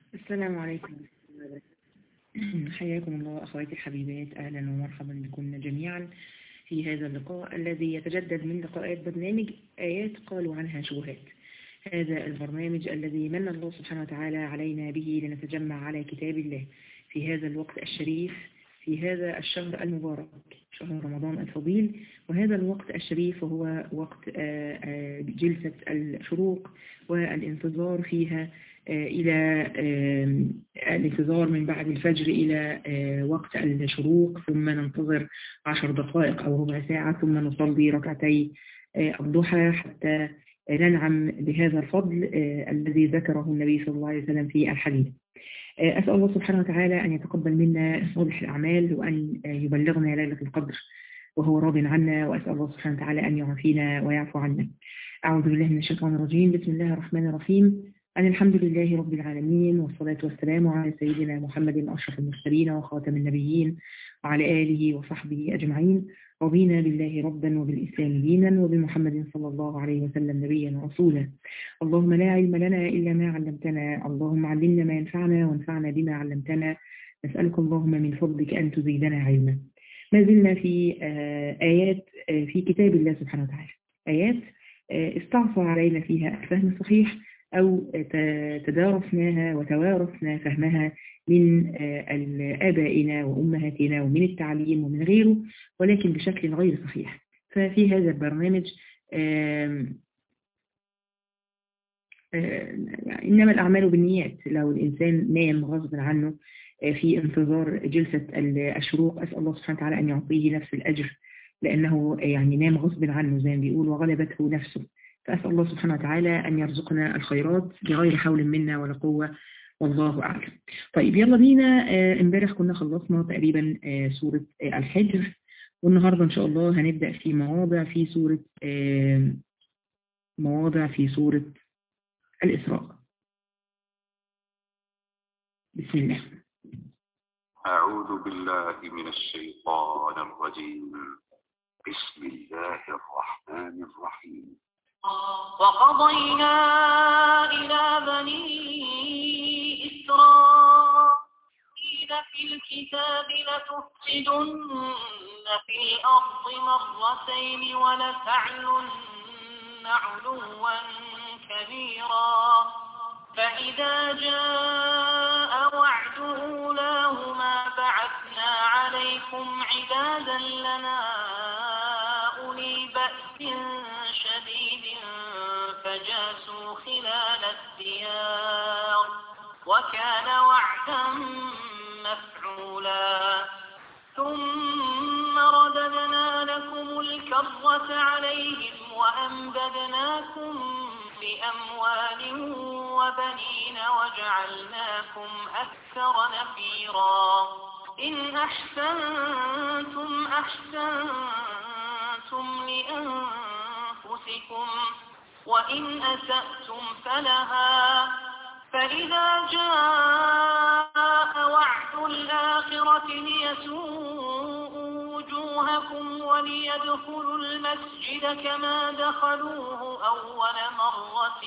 السلام عليكم حياكم الله أخواتي الحبيبات أهلا ومرحبا بكم جميعا في هذا اللقاء الذي يتجدد من لقاءات برنامج آيات قالوا عنها شبهات هذا البرنامج الذي من الله سبحانه وتعالى علينا به لنتجمع على كتاب الله في هذا الوقت الشريف في هذا الشهر المبارك شهر رمضان الفضيل وهذا الوقت الشريف هو وقت جلسة الشروق والانتظار فيها إلى الانتظار من بعد الفجر إلى وقت الشروق ثم ننتظر عشر دقائق أو ربع ساعة ثم نصلي ركعتي الضحى حتى ننعم بهذا الفضل الذي ذكره النبي صلى الله عليه وسلم في الحديث أسأل الله سبحانه وتعالى أن يتقبل منا صالح الأعمال وأن يبلغنا ليلة القدر وهو راض عنا وأسأل الله سبحانه وتعالى أن يعافينا ويعفو عنا أعوذ بالله من الشيطان الرجيم بسم الله الرحمن الرحيم أن الحمد لله رب العالمين والصلاة والسلام على سيدنا محمد أشرف المرسلين وخاتم النبيين وعلى آله وصحبه أجمعين رضينا بالله ربا وبالإسلام دينا وبمحمد صلى الله عليه وسلم نبيا ورسولا اللهم لا علم لنا إلا ما علمتنا اللهم علمنا ما ينفعنا وانفعنا بما علمتنا نسألك اللهم من فضلك أن تزيدنا علما ما زلنا في آيات في كتاب الله سبحانه وتعالى آيات استعصى علينا فيها الفهم الصحيح أو تدارسناها وتوارثنا فهمها من آبائنا وأمهاتنا ومن التعليم ومن غيره ولكن بشكل غير صحيح ففي هذا البرنامج إنما الأعمال بالنيات لو الإنسان نام غصب عنه في انتظار جلسة الشروق أسأل الله سبحانه وتعالى أن يعطيه نفس الأجر لأنه يعني نام غصب عنه زي ما بيقول وغلبته نفسه فأسأل الله سبحانه وتعالى أن يرزقنا الخيرات بغير حول منا ولا قوة والله أعلم طيب يلا بينا امبارح كنا خلصنا تقريبا سورة الحجر والنهاردة إن شاء الله هنبدأ في مواضع في سورة مواضع في سورة الإسراء بسم الله أعوذ بالله من الشيطان الرجيم بسم الله الرحمن الرحيم وقضينا إلى بني إسرائيل في الكتاب لتفسدن في الأرض مرتين ولتعلن علوا كبيرا فإذا جاء وعد أولاهما بعثنا عليكم عبادا لنا أولي بأس شديد فجاسوا خلال الديار وكان وعدا مفعولا ثم رددنا لكم الكرة عليهم وأمددناكم بأموال وبنين وجعلناكم أكثر نفيرا إن أحسنتم أحسنتم لأنفسكم وإن أسأتم فلها فإذا جاء وعد الآخرة ليسوءوا وجوهكم وليدخلوا المسجد كما دخلوه أول مرة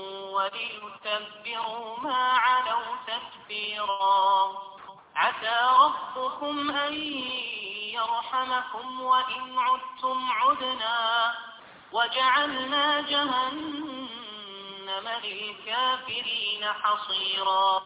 وليتبروا ما علوا تتبيرا عسى ربكم أن يرحمكم وإن عدتم عدنا وجعلنا جهنم للكافرين حصيرا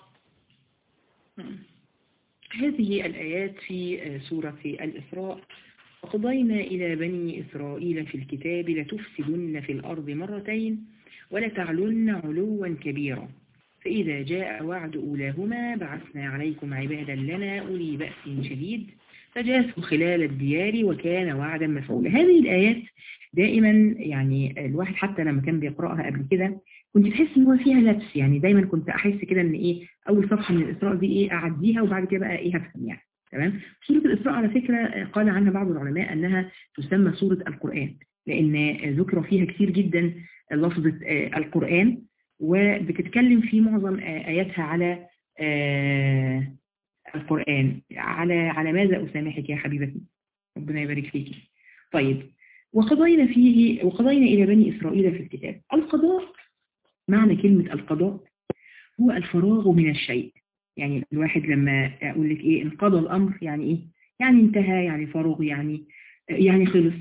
هذه الآيات في سورة الإسراء وقضينا إلى بني إسرائيل في الكتاب لتفسدن في الأرض مرتين ولتعلن علوا كبيرا فإذا جاء وعد أولاهما بعثنا عليكم عبادا لنا أولي بأس شديد فجاسوا خلال الديار وكان وعدا مفعولا هذه الآيات دائما يعني الواحد حتى لما كان بيقرأها قبل كده كنت تحس ان هو فيها لبس يعني دايما كنت احس كده ان ايه اول صفحة من الاسراء دي ايه اعديها وبعد كده بقى ايه هفهم يعني تمام سورة الاسراء على فكرة قال عنها بعض العلماء انها تسمى سورة القرآن لان ذكر فيها كتير جدا لفظة القرآن وبتتكلم في معظم آياتها على القرآن على على ماذا أسامحك يا حبيبتي ربنا يبارك فيك طيب وقضينا فيه وقضينا إلى بني إسرائيل في الكتاب القضاء معنى كلمة القضاء هو الفراغ من الشيء يعني الواحد لما أقول لك إيه انقضى الأمر يعني إيه يعني انتهى يعني فرغ يعني يعني خلص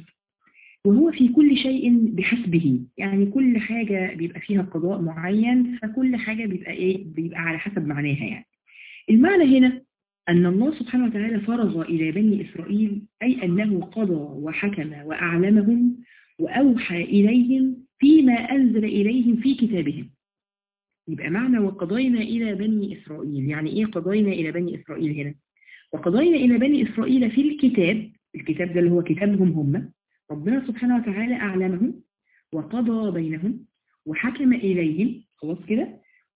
وهو في كل شيء بحسبه يعني كل حاجة بيبقى فيها قضاء معين فكل حاجة بيبقى إيه بيبقى على حسب معناها يعني المعنى هنا أن الله سبحانه وتعالى فرض إلى بني إسرائيل أي أنه قضى وحكم وأعلمهم وأوحى إليهم فيما أنزل إليهم في كتابهم يبقى معنى وقضينا إلى بني إسرائيل يعني إيه قضينا إلى بني إسرائيل هنا وقضينا إلى بني إسرائيل في الكتاب الكتاب ده اللي هو كتابهم هم ربنا سبحانه وتعالى أعلمهم وقضى بينهم وحكم إليهم خلاص كده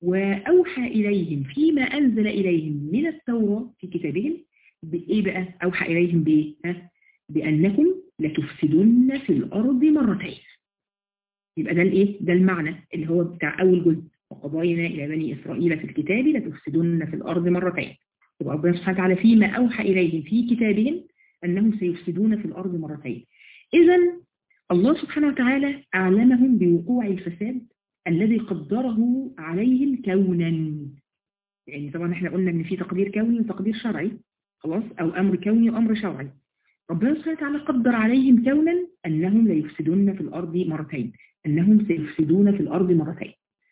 وأوحى إليهم فيما أنزل إليهم من التوراة في كتابهم بإيه بقى أوحى إليهم بإيه ها؟ بأنكم لتفسدن في الأرض مرتين يبقى ده الإيه ده المعنى اللي هو بتاع أول جزء وقضينا إلى بني إسرائيل في الكتاب لتفسدن في الأرض مرتين يبقى ربنا سبحانه وتعالى فيما أوحى إليهم في كتابهم أنهم سيفسدون في الأرض مرتين إذا الله سبحانه وتعالى أعلمهم بوقوع الفساد الذي قدره عليهم كونا يعني طبعا احنا قلنا ان في تقدير كوني وتقدير شرعي خلاص او امر كوني وامر شرعي ربنا سبحانه وتعالى قدر عليهم كونا انهم ليفسدون في الارض مرتين انهم سيفسدون في الارض مرتين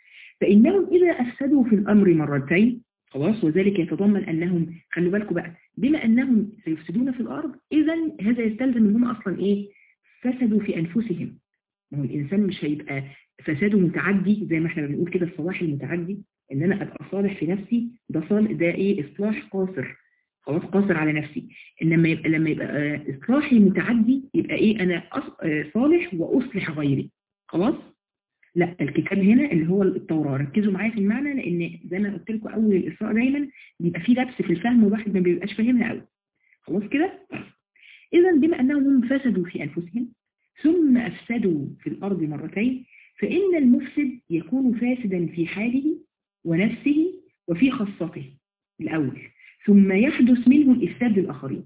فانهم اذا افسدوا في الامر مرتين خلاص وذلك يتضمن انهم خلوا بالكم بقى بما انهم سيفسدون في الارض اذا هذا يستلزم ان هم اصلا ايه فسدوا في انفسهم ما هو الانسان مش هيبقى فساده متعدي زي ما احنا بنقول كده الصلاح المتعدي ان انا ابقى صالح في نفسي ده صال ده ايه اصلاح قاصر خلاص قاصر على نفسي انما يبقى لما يبقى اصلاحي متعدي يبقى ايه انا صالح واصلح غيري خلاص لا الكتاب هنا اللي هو التوراة ركزوا معايا في المعنى لان زي ما قلت لكم اول الاسراء دايما بيبقى فيه لبس في الفهم والواحد ما بيبقاش فاهمها قوي خلاص كده اذا بما انهم فسدوا في انفسهم ثم افسدوا في الارض مرتين فإن المفسد يكون فاسدا في حاله ونفسه وفي خاصته الأول ثم يحدث منه الإفساد للآخرين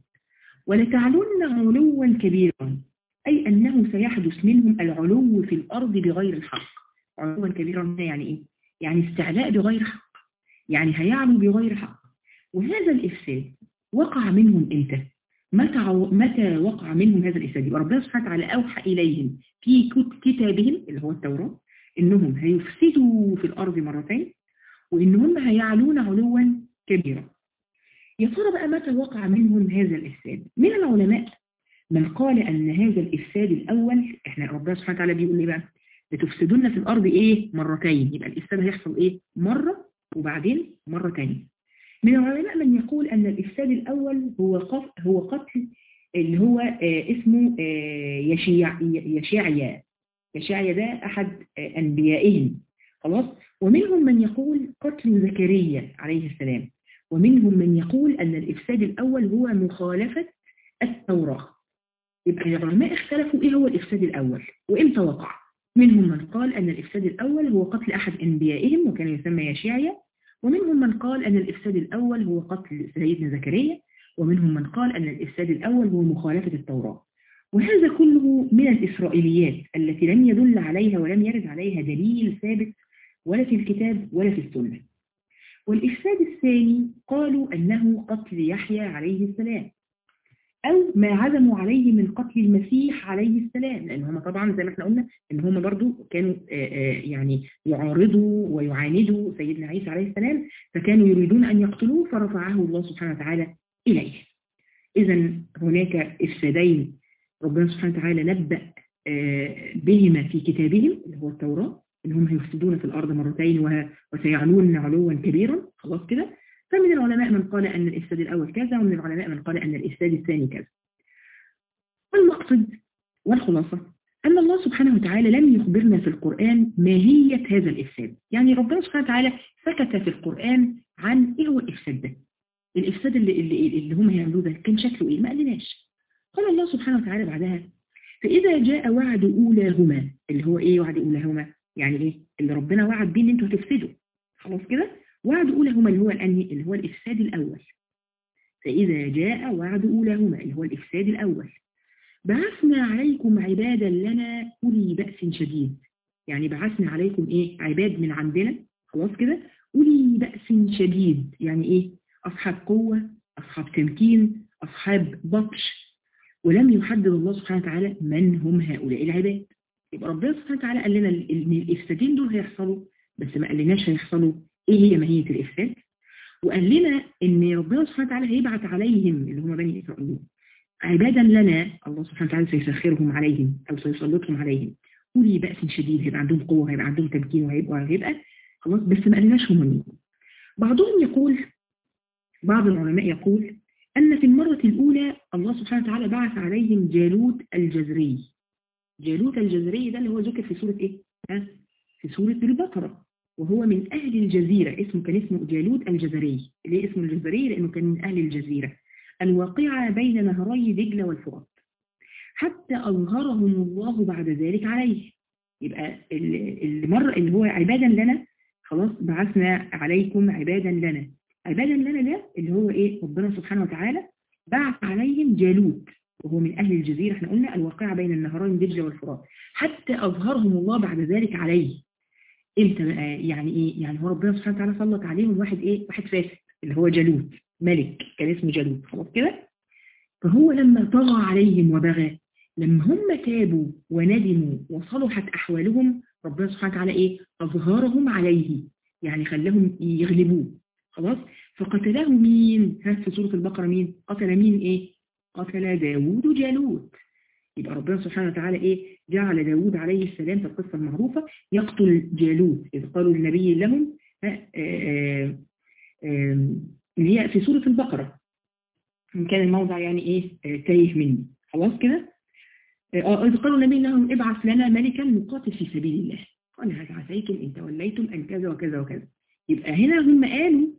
ولتعلن علوا كبيرا أي أنه سيحدث منهم العلو في الأرض بغير الحق علوا كبيرا يعني إيه؟ يعني استعلاء بغير حق يعني هيعلو بغير حق وهذا الإفساد وقع منهم إمتى؟ متى متى وقع منهم هذا الإفساد يبقى ربنا سبحانه وتعالى أوحى إليهم في كتابهم اللي هو التوراة إنهم هيفسدوا في الأرض مرتين وإنهم هيعلون علوا كبيرا يا ترى بقى متى وقع منهم هذا الإفساد من العلماء من قال أن هذا الإفساد الأول إحنا ربنا سبحانه وتعالى بيقول إيه بقى لتفسدون في الأرض إيه مرتين يبقى الإفساد هيحصل إيه مرة وبعدين مرة تانية من العلماء من يقول أن الإفساد الأول هو قتل, هو قتل اللي هو آه اسمه آه يشيع يشيعيا يشيعيا ده أحد آه أنبيائهم خلاص ومنهم من يقول قتل زكريا عليه السلام ومنهم من يقول أن الإفساد الأول هو مخالفة التوراة يبقى العلماء اختلفوا إيه هو الإفساد الأول وإمتى وقع منهم من قال أن الإفساد الأول هو قتل أحد أنبيائهم وكان يسمى يشيعيا ومنهم من قال أن الإفساد الأول هو قتل سيدنا زكريا ومنهم من قال أن الإفساد الأول هو مخالفة التوراة وهذا كله من الإسرائيليات التي لم يدل عليها ولم يرد عليها دليل ثابت ولا في الكتاب ولا في السنة والإفساد الثاني قالوا أنه قتل يحيى عليه السلام أو ما عزموا عليه من قتل المسيح عليه السلام لأن هم طبعا زي ما احنا قلنا إن هم برضو كانوا يعني يعارضوا ويعاندوا سيدنا عيسى عليه السلام فكانوا يريدون أن يقتلوه فرفعه الله سبحانه وتعالى إليه إذا هناك إفسادين ربنا سبحانه وتعالى نبأ بهما في كتابهم اللي هو التوراة إنهم هيفسدون في الأرض مرتين وسيعلون علوا كبيرا خلاص كده فمن العلماء من قال أن الإفساد الأول كذا ومن العلماء من قال أن الإفساد الثاني كذا والمقصد والخلاصة أن الله سبحانه وتعالى لم يخبرنا في القرآن ماهية هذا الإفساد يعني ربنا سبحانه وتعالى سكت في القرآن عن إيه هو الإفساد ده الإفساد اللي, اللي, اللي هم هيعملوه ده كان شكله إيه ما قالناش قال الله سبحانه وتعالى بعدها فإذا جاء وعد أولاهما اللي هو إيه وعد أولاهما يعني إيه اللي ربنا وعد بيه إن أنتوا هتفسدوا خلاص كده وعد أولاهما اللي هو اللي هو الإفساد الأول فإذا جاء وعد أولاهما اللي هو الإفساد الأول بعثنا عليكم عبادا لنا أولي بأس شديد يعني بعثنا عليكم إيه عباد من عندنا خلاص كده أولي بأس شديد يعني إيه أصحاب قوة أصحاب تمكين أصحاب بطش ولم يحدد الله سبحانه وتعالى من هم هؤلاء العباد يبقى ربنا سبحانه وتعالى قال لنا ان الافسادين دول هيحصلوا بس ما قالناش هيحصلوا ايه هي ماهيه الافساد وقال لنا ان ربنا سبحانه وتعالى هيبعث عليهم اللي هم بني اسرائيل عبادا لنا الله سبحانه وتعالى سيسخرهم عليهم او سيسلطهم عليهم اولي باس شديد هيبقى عندهم قوه هيبقى عندهم تمكين وهيبقى هيبقى خلاص بس ما قالناش هم مين بعضهم يقول بعض العلماء يقول أن في المرة الأولى الله سبحانه وتعالى بعث عليهم جالوت الجزري جالوت الجزري ده اللي هو ذكر في سورة إيه؟ ها؟ في سورة البقرة وهو من أهل الجزيرة اسمه كان اسمه جالوت الجزري ليه اسمه الجزري؟ لأنه كان من أهل الجزيرة الواقعة بين نهري دجلة والفرات حتى أظهرهم الله بعد ذلك عليه يبقى المرة اللي هو عبادا لنا خلاص بعثنا عليكم عبادا لنا عبادا لنا ده اللي هو ايه ربنا سبحانه وتعالى بعث عليهم جالوت وهو من أهل الجزيرة احنا قلنا الواقعة بين النهرين دجلة والفرات حتى أظهرهم الله بعد ذلك عليه امتى بقى يعني ايه يعني هو ربنا سبحانه وتعالى سلط عليهم واحد ايه واحد فاسد اللي هو جالوت ملك كان اسمه جالوت خلاص كده فهو لما طغى عليهم وبغى لما هم تابوا وندموا وصلحت أحوالهم ربنا سبحانه وتعالى ايه أظهرهم عليه يعني خلاهم يغلبوه خلاص فقتله مين ها في سورة البقرة مين قتل مين ايه قتل داوود جالوت يبقى ربنا سبحانه وتعالى ايه جعل داوود عليه السلام في القصة المعروفة يقتل جالوت إذ قالوا للنبي لهم اللي هي في سورة البقرة إن كان الموضع يعني ايه تايه مني خلاص كده إذ قالوا النبي لهم ابعث لنا ملكا نقاتل في سبيل الله قال هل عسيكم إن توليتم أن كذا وكذا وكذا يبقى هنا هم قالوا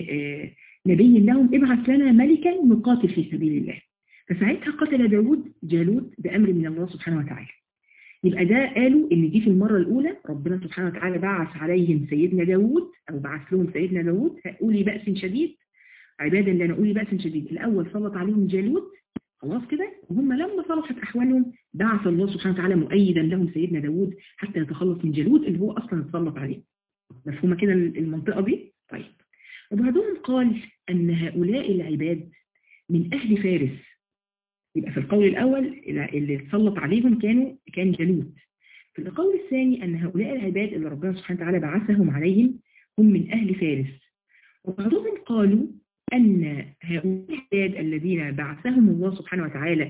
لنبي لهم ابعث لنا ملكا نقاتل في سبيل الله فساعتها قتل داود جالوت بأمر من الله سبحانه وتعالى يبقى ده قالوا ان دي في المرة الأولى ربنا سبحانه وتعالى بعث عليهم سيدنا داود أو بعث لهم سيدنا داود أولي بأس شديد عبادا لنا أولي بأس شديد الأول سلط عليهم جالوت خلاص كده وهم لما صلحت أحوالهم بعث الله سبحانه وتعالى مؤيدا لهم سيدنا داود حتى يتخلص من جالوت اللي هو أصلا اتسلط عليه مفهومة كده المنطقة دي طيب وبعضهم قال أن هؤلاء العباد من أهل فارس يبقى في القول الأول اللي اتسلط عليهم كانوا كان جالوت في القول الثاني أن هؤلاء العباد اللي ربنا سبحانه وتعالى بعثهم عليهم هم من أهل فارس وبعضهم قالوا أن هؤلاء العباد الذين بعثهم الله سبحانه وتعالى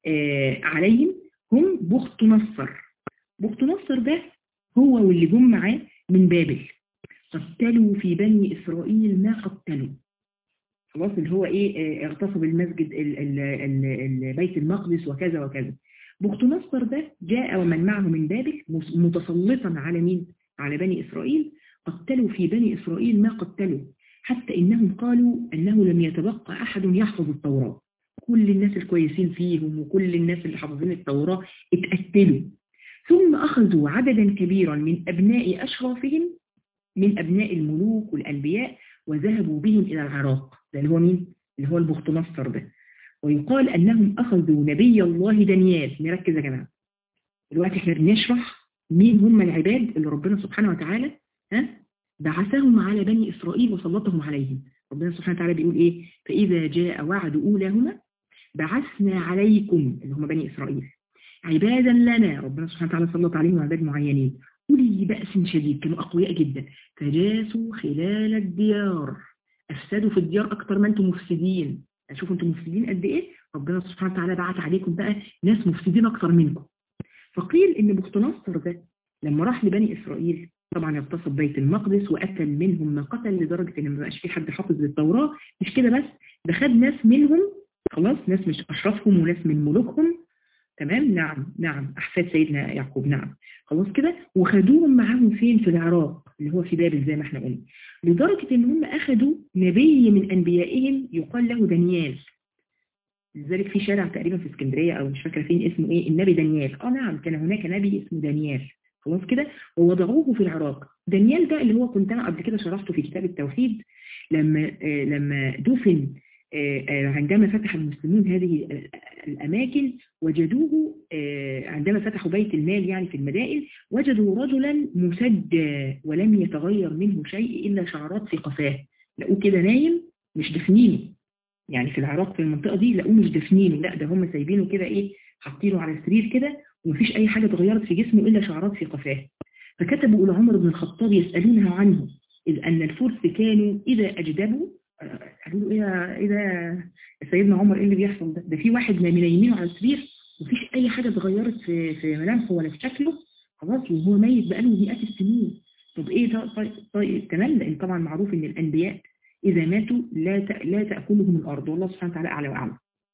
عليهم هم بخت نصر بخت نصر ده هو واللي جم معاه من بابل قتلوا في بني إسرائيل ما قتلوا خلاص اللي هو ايه اغتصب المسجد ال ال ال بيت المقدس وكذا وكذا بخت نصر ده جاء ومن معه من بابل متسلطا على مين على بني إسرائيل قتلوا في بني إسرائيل ما قتلوا حتى إنهم قالوا أنه لم يتبقى أحد يحفظ التوراة كل الناس الكويسين فيهم وكل الناس اللي حافظين التوراة اتقتلوا ثم أخذوا عددا كبيرا من أبناء أشرافهم من أبناء الملوك والأنبياء وذهبوا بهم إلى العراق ده اللي هو مين؟ اللي هو البخت نصر ده ويقال أنهم أخذوا نبي الله دانيال نركز يا جماعة دلوقتي احنا بنشرح مين هم العباد اللي ربنا سبحانه وتعالى ها بعثهم على بني إسرائيل وسلطهم عليهم ربنا سبحانه وتعالى بيقول إيه فإذا جاء وعد أولاهما بعثنا عليكم اللي هم بني إسرائيل عبادا لنا ربنا سبحانه وتعالى سلط عليهم عباد معينين أولي بأس شديد كانوا أقوياء جدا فجاسوا خلال الديار أفسدوا في الديار أكتر ما أنتم مفسدين شوفوا أنتم مفسدين قد إيه ربنا سبحانه وتعالى بعت عليكم بقى ناس مفسدين أكتر منكم فقيل إن بخت نصر ده لما راح لبني إسرائيل طبعا اغتصب بيت المقدس وقتل منهم ما قتل لدرجة إن ما بقاش في حد حافظ للتوراة مش كده بس ده خد ناس منهم خلاص ناس مش أشرفهم وناس من ملوكهم تمام نعم نعم أحفاد سيدنا يعقوب نعم خلاص كده وخدوهم معاهم فين في العراق اللي هو في بابل زي ما احنا قلنا لدرجة ان هم اخدوا نبي من انبيائهم يقال له دانيال لذلك في شارع تقريبا في اسكندرية او مش فاكرة فين اسمه ايه النبي دانيال اه نعم كان هناك نبي اسمه دانيال خلاص كده ووضعوه في العراق دانيال ده اللي هو كنت انا قبل كده شرحته في كتاب التوحيد لما آه لما دفن عندما فتح المسلمون هذه الأماكن وجدوه عندما فتحوا بيت المال يعني في المدائن وجدوا رجلا مسجى ولم يتغير منه شيء إلا شعرات في قفاه لقوه كده نايم مش دفنينه يعني في العراق في المنطقة دي لقوه مش دفنينه لا ده هم سايبينه كده ايه حاطينه على السرير كده ومفيش أي حاجة اتغيرت في جسمه إلا شعرات في قفاه فكتبوا إلى عمر بن الخطاب يسألونه عنه إذ أن الفرس كانوا إذا أجدبوا قالوا له إيه إيه ده سيدنا عمر إيه اللي بيحصل ده ده في واحد منيمينه على السرير ومفيش أي حاجة اتغيرت في في ملامحه ولا في شكله خلاص وهو ميت بقاله مئات السنين طب إيه ده طيب, طيب تمام لأن طبعا معروف إن الأنبياء إذا ماتوا لا لا تأكلهم الأرض والله سبحانه وتعالى أعلى وأعلم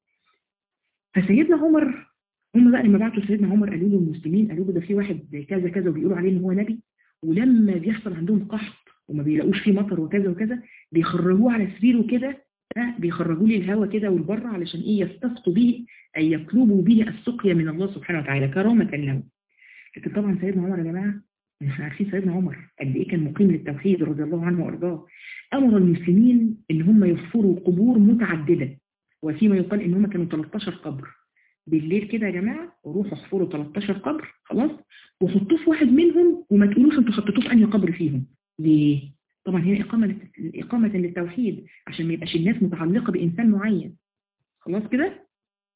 فسيدنا عمر هم بقى لما بعتوا سيدنا عمر قالوا له المسلمين قالوا له ده في واحد كذا كذا وبيقولوا عليه ان هو نبي ولما بيحصل عندهم قحط وما بيلاقوش فيه مطر وكذا وكذا بيخرجوه على سريره كده بيخرجوا لي الهواء كده والبر علشان ايه يستسقوا به اي يطلبوا به السقيا من الله سبحانه وتعالى كرامة له لكن طبعا سيدنا عمر يا جماعه احنا عارفين سيدنا عمر قد ايه كان مقيم للتوحيد رضي الله عنه وارضاه امر المسلمين ان هم يحفروا قبور متعدده وفيما يقال ان هم كانوا 13 قبر بالليل كده يا جماعة وروحوا احفروا 13 قبر خلاص وحطوه في واحد منهم وما تقولوش انتوا حطيتوه في انهي قبر فيهم ليه؟ طبعا هي إقامة, إقامة للتوحيد عشان ما يبقاش الناس متعلقة بإنسان معين خلاص كده؟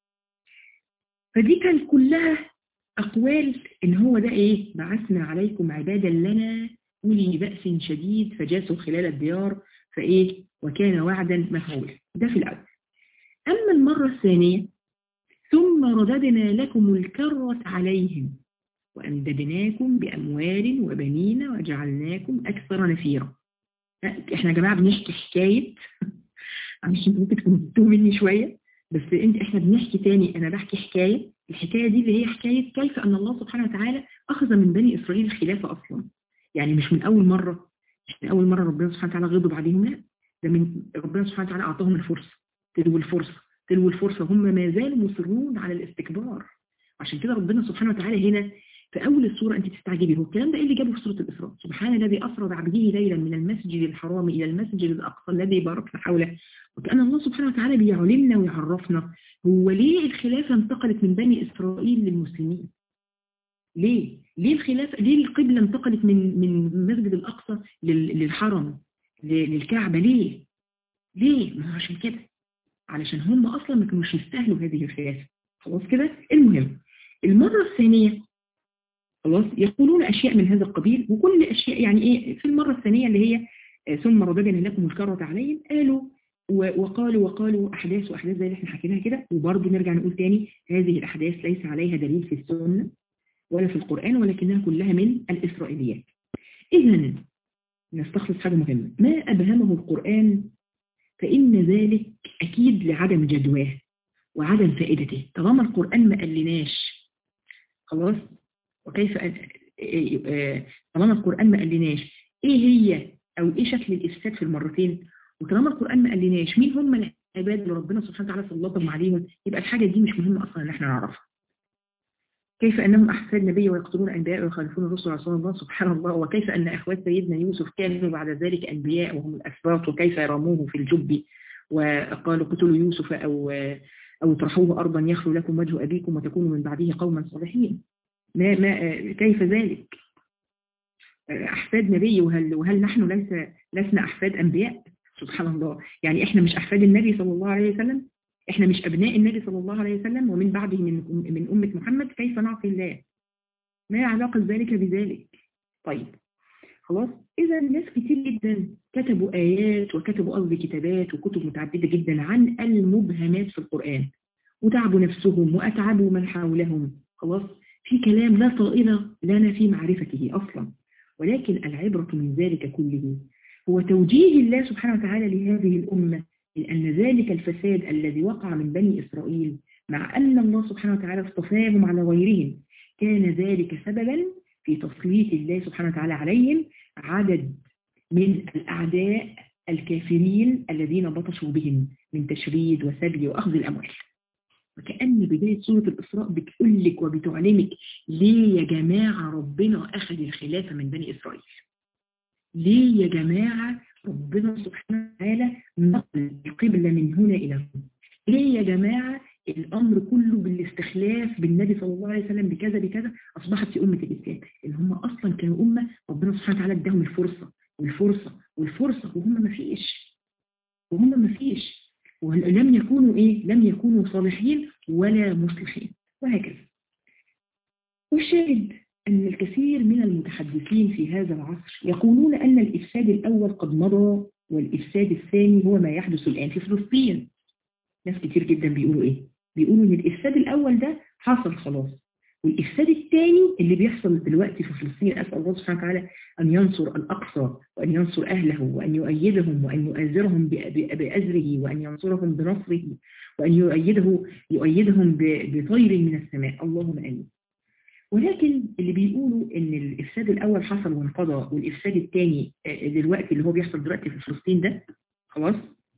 فدي كان كلها أقوال إن هو ده إيه؟ بعثنا عليكم عبادا لنا أولي بأس شديد فجاسوا خلال الديار فإيه؟ وكان وعدا مفعولا ده في الأول أما المرة الثانية ثم رددنا لكم الكرة عليهم وأمددناكم بأموال وبنين وجعلناكم أكثر نفيرا احنا يا جماعة بنحكي حكاية معلش انتوا ممكن تكونوا مني شوية بس انت احنا بنحكي تاني انا بحكي حكاية الحكاية دي اللي هي حكاية كيف ان الله سبحانه وتعالى اخذ من بني اسرائيل الخلافة اصلا يعني مش من اول مرة مش من اول مرة ربنا سبحانه وتعالى غضب عليهم لا ده من ربنا سبحانه وتعالى اعطاهم الفرصة تلو الفرصة تلو الفرصة هم ما زالوا مصرون على الاستكبار عشان كده ربنا سبحانه وتعالى هنا في أول السورة أنت تستعجبي هو الكلام ده إيه اللي جابه في سورة الإسراء سبحان الذي أسرى بعبده ليلا من المسجد الحرام إلى المسجد الأقصى الذي باركنا حوله وكأن الله سبحانه وتعالى بيعلمنا ويعرفنا هو ليه الخلافة انتقلت من بني إسرائيل للمسلمين ليه؟ ليه الخلافة ليه القبلة انتقلت من من المسجد الأقصى للحرم للكعبة ليه؟ ليه؟ ما هو عشان كده علشان هم أصلا ما كانوش يستاهلوا هذه الخلافة خلاص كده؟ المهم المرة الثانية خلاص يقولون أشياء من هذا القبيل وكل أشياء يعني إيه في المرة الثانية اللي هي ثم رددنا لكم الكرة عليهم قالوا وقالوا وقالوا أحداث وأحداث زي اللي احنا حكيناها كده وبرضه نرجع نقول تاني هذه الأحداث ليس عليها دليل في السنة ولا في القرآن ولكنها كلها من الإسرائيليات إذا نستخلص حاجة مهمة ما أبهمه القرآن فإن ذلك أكيد لعدم جدواه وعدم فائدته طالما القرآن ما قالناش خلاص وكيف طالما القرآن ما قالناش ايه هي او ايه شكل الافساد في المرتين وطالما القرآن ما قالناش مين هم العباد اللي ربنا سبحانه وتعالى سلطهم عليهم يبقى الحاجة دي مش مهمة اصلا ان احنا نعرفها كيف انهم احفاد نبي ويقتلون انبياء ويخالفون الرسل رسول الله سبحان الله وكيف ان اخوات سيدنا يوسف كانوا بعد ذلك انبياء وهم الاسباط وكيف رموه في الجب وقالوا قتلوا يوسف او او اطرحوه ارضا يخلو لكم وجه ابيكم وتكونوا من بعده قوما صالحين ما ما كيف ذلك أحفاد نبي وهل, وهل نحن ليس لسنا أحفاد أنبياء سبحان الله يعني إحنا مش أحفاد النبي صلى الله عليه وسلم إحنا مش أبناء النبي صلى الله عليه وسلم ومن بعده من من أمة محمد كيف نعصي الله ما علاقة ذلك بذلك طيب خلاص إذا ناس كتير جدا كتبوا آيات وكتبوا قصدي كتابات وكتب متعددة جدا عن المبهمات في القرآن وتعبوا نفسهم وأتعبوا من حولهم خلاص في كلام لا طائل لنا في معرفته أصلا ولكن العبرة من ذلك كله هو توجيه الله سبحانه وتعالى لهذه الأمة لأن ذلك الفساد الذي وقع من بني إسرائيل مع أن الله سبحانه وتعالى اصطفاهم على غيرهم كان ذلك سببا في تسليط الله سبحانه وتعالى عليهم عدد من الأعداء الكافرين الذين بطشوا بهم من تشريد وسبي وأخذ الأموال وكأن بداية سورة الإسراء بتقول لك وبتعلمك ليه يا جماعة ربنا أخذ الخلافة من بني إسرائيل ليه يا جماعة ربنا سبحانه وتعالى نقل القبلة من هنا إلى هنا ليه يا جماعة الأمر كله بالنبي صلى الله عليه وسلم بكذا بكذا أصبحت في أمة الإسلام إن هم أصلا كانوا أمة ربنا سبحانه وتعالى اداهم الفرصة والفرصة والفرصة وهم ما فيش وهم ما فيش ولم يكونوا إيه لم يكونوا صالحين ولا مصلحين وهكذا والشاهد أن الكثير من المتحدثين في هذا العصر يقولون أن الإفساد الأول قد مضى والإفساد الثاني هو ما يحدث الآن في فلسطين ناس كتير جدا بيقولوا إيه بيقولوا إن الإفساد الأول ده حصل خلاص والإفساد الثاني اللي بيحصل دلوقتي في فلسطين أسأل الله سبحانه وتعالى أن ينصر الأقصى وأن ينصر أهله وأن يؤيدهم وأن يؤازرهم بأزره وأن ينصرهم بنصره وأن يؤيده يؤيدهم بطير من السماء اللهم آمين ولكن اللي بيقولوا ان الافساد الاول حصل وانقضى والافساد الثاني دلوقتي اللي هو بيحصل دلوقتي في فلسطين ده خلاص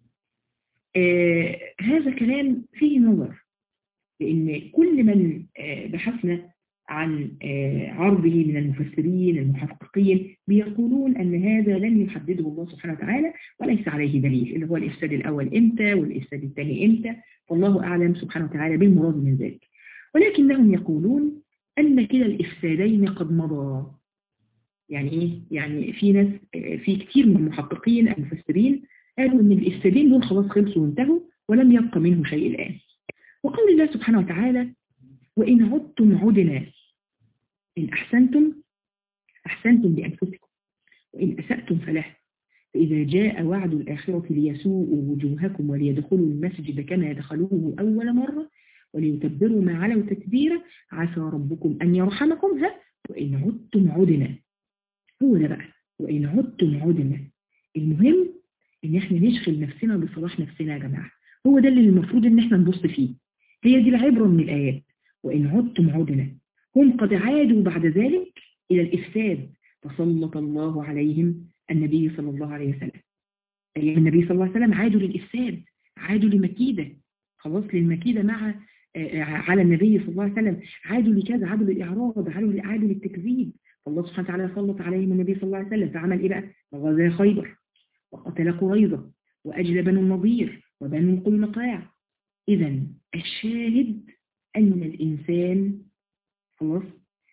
آه هذا كلام فيه نظر لان كل من آه بحثنا عن آه عرضه من المفسرين المحققين بيقولون ان هذا لن يحدده الله سبحانه وتعالى وليس عليه دليل اللي هو الافساد الاول امتى والافساد الثاني امتى والله اعلم سبحانه وتعالى بالمراد من ذلك ولكنهم يقولون أن كلا الإفسادين قد مضى يعني إيه؟ يعني في ناس في كتير من المحققين المفسرين قالوا أن الإفسادين دول خلاص خلصوا وانتهوا ولم يبقى منه شيء الآن وقول الله سبحانه وتعالى وإن عدتم عدنا إن أحسنتم أحسنتم لأنفسكم وإن أسأتم فله فإذا جاء وعد الآخرة ليسوءوا وجوهكم وليدخلوا المسجد كما دخلوه أول مرة وليتبروا ما علوا تتبيرا عسى ربكم أن يرحمكم ها وإن عدتم عدنا هو ده بقى وإن عدتم عدنا المهم إن إحنا نشغل نفسنا بصلاح نفسنا يا جماعة هو ده اللي المفروض إن إحنا نبص فيه هي دي العبرة من الآيات وإن عدتم عدنا هم قد عادوا بعد ذلك إلى الإفساد فسلط الله عليهم النبي صلى الله عليه وسلم أي النبي صلى الله عليه وسلم عادوا للإفساد عادوا لمكيدة خلاص للمكيدة مع على النبي صلى الله عليه وسلم عادوا لكذا عادوا للإعراض عادوا عادوا للتكذيب فالله سبحانه وتعالى سلط عليهم النبي صلى الله عليه وسلم فعمل إيه بقى؟ غزا خيبر وقتل قريظة وأجل بنو النضير وبنو القلقاع إذا الشاهد أن الإنسان خلاص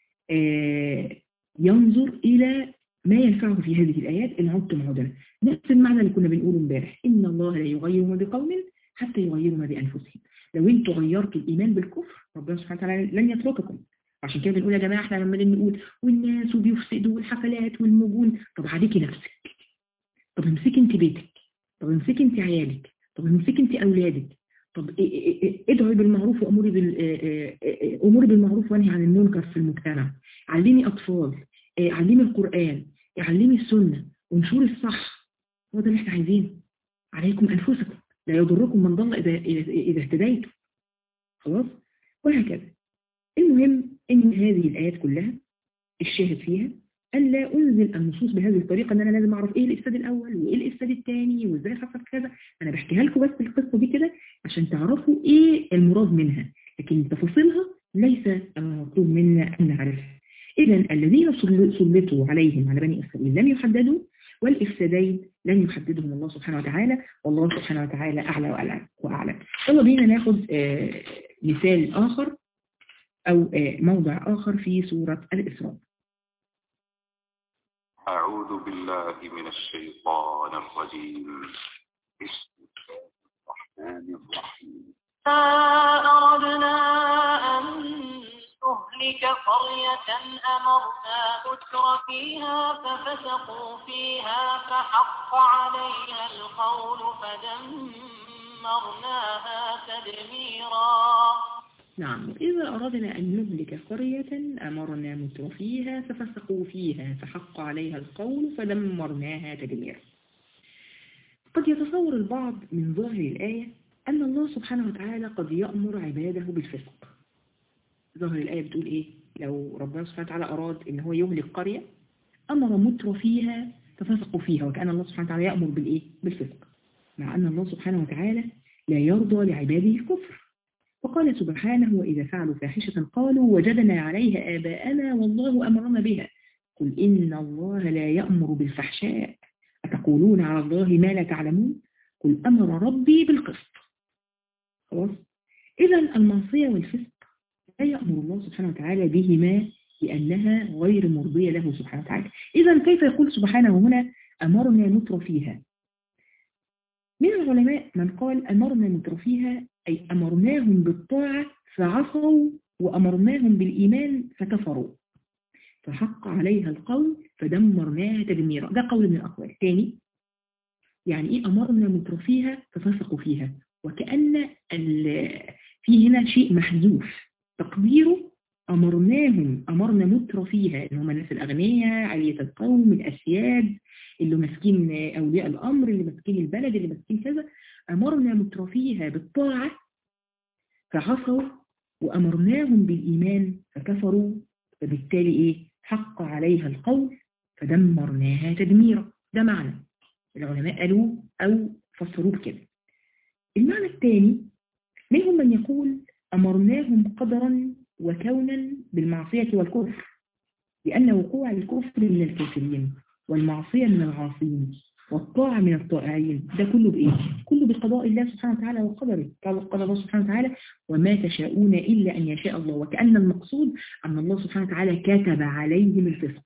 آه ينظر إلى ما ينفعه في هذه الآيات إن عدتم عدنا نفس المعنى اللي كنا بنقوله امبارح إن الله لا يغير ما بقوم حتى يغيروا ما بأنفسهم لو انتوا غيرتوا الإيمان بالكفر ربنا سبحانه وتعالى لن يترككم عشان كده بنقول يا جماعة احنا لما نقول والناس وبيفسدوا والحفلات والمجون طب عليكي نفسك طب امسكي انت بيتك طب امسكي انت عيالك طب امسكي انت أولادك طب ادعي بالمعروف واموري بال اموري بالمعروف وانهي عن المنكر في المجتمع علمي اطفال علمي القرآن علمي السنة وانشري الصح هو ده اللي احنا عايزينه عليكم انفسكم لا يضركم من ضل إذا, إذا اهتديتم خلاص وهكذا المهم ان هذه الآيات كلها الشاهد فيها أن لا أنزل النصوص بهذه الطريقة أن أنا لازم أعرف إيه الإفساد الأول وإيه الإفساد الثاني وإزاي حصل كذا أنا بحكيها لكم بس القصة دي كده عشان تعرفوا إيه المراد منها لكن تفاصيلها ليس المطلوب منا أن نعرفها إذا الذين سلطوا عليهم على بني إسرائيل لم يحددوا والإفسادين لن يحددهم الله سبحانه وتعالى والله سبحانه وتعالى أعلى وأعلى وأعلم يلا بينا ناخد آه مثال آخر أو آه موضع آخر في سورة الإسراء أعوذ بالله من الشيطان الرجيم بسم الله الرحمن الرحيم أردنا أن نهلك قرية أمرنا متر فيها ففسقوا فيها فحق عليها القول فدمرناها تدميرا نعم إذا أردنا أن نهلك قرية أمرنا متر فيها ففسقوا فيها فحق عليها القول فدمرناها تدميرا قد يتصور البعض من ظاهر الآية أن الله سبحانه وتعالى قد يأمر عباده بالفسق ظاهر الآية بتقول إيه لو ربنا سبحانه وتعالى أراد إن هو يهلك قرية أمر متر فيها ففسقوا فيها وكأن الله سبحانه وتعالى يأمر بالإيه بالفسق مع أن الله سبحانه وتعالى لا يرضى لعباده الكفر وقال سبحانه وإذا فعلوا فاحشة قالوا وجدنا عليها آباءنا والله أمرنا بها قل إن الله لا يأمر بالفحشاء أتقولون على الله ما لا تعلمون قل أمر ربي بالقسط خلاص إذا المعصية والفسق يأمر الله سبحانه وتعالى بهما لأنها غير مرضية له سبحانه وتعالى إذا كيف يقول سبحانه هنا أمرنا نتر فيها من العلماء من قال أمرنا نتر فيها أي أمرناهم بالطاعة فعصوا وأمرناهم بالإيمان فكفروا فحق عليها القول فدمرناها تدميرا ده قول من الأقوال ثاني يعني إيه أمرنا نتر فيها ففسقوا فيها وكأن في هنا شيء محذوف تقديره أمرناهم أمرنا متر فيها اللي هم الناس الأغنياء عالية القوم الأسياد اللي ماسكين أولياء الأمر اللي ماسكين البلد اللي ماسكين كذا أمرنا متر فيها بالطاعة فعصوا وأمرناهم بالإيمان فكفروا فبالتالي إيه حق عليها القول فدمرناها تدميرا ده معنى العلماء قالوا أو فسروه بكده المعنى الثاني منهم من يقول أمرناهم قدرا وكونا بالمعصية والكفر لأن وقوع الكفر من الكافرين والمعصية من العاصين والطاعة من الطائعين ده كله بإيه؟ كله بقضاء الله سبحانه وتعالى وقدره قال الله سبحانه وتعالى وما تشاءون إلا أن يشاء الله وكأن المقصود أن الله سبحانه وتعالى كتب عليهم الفسق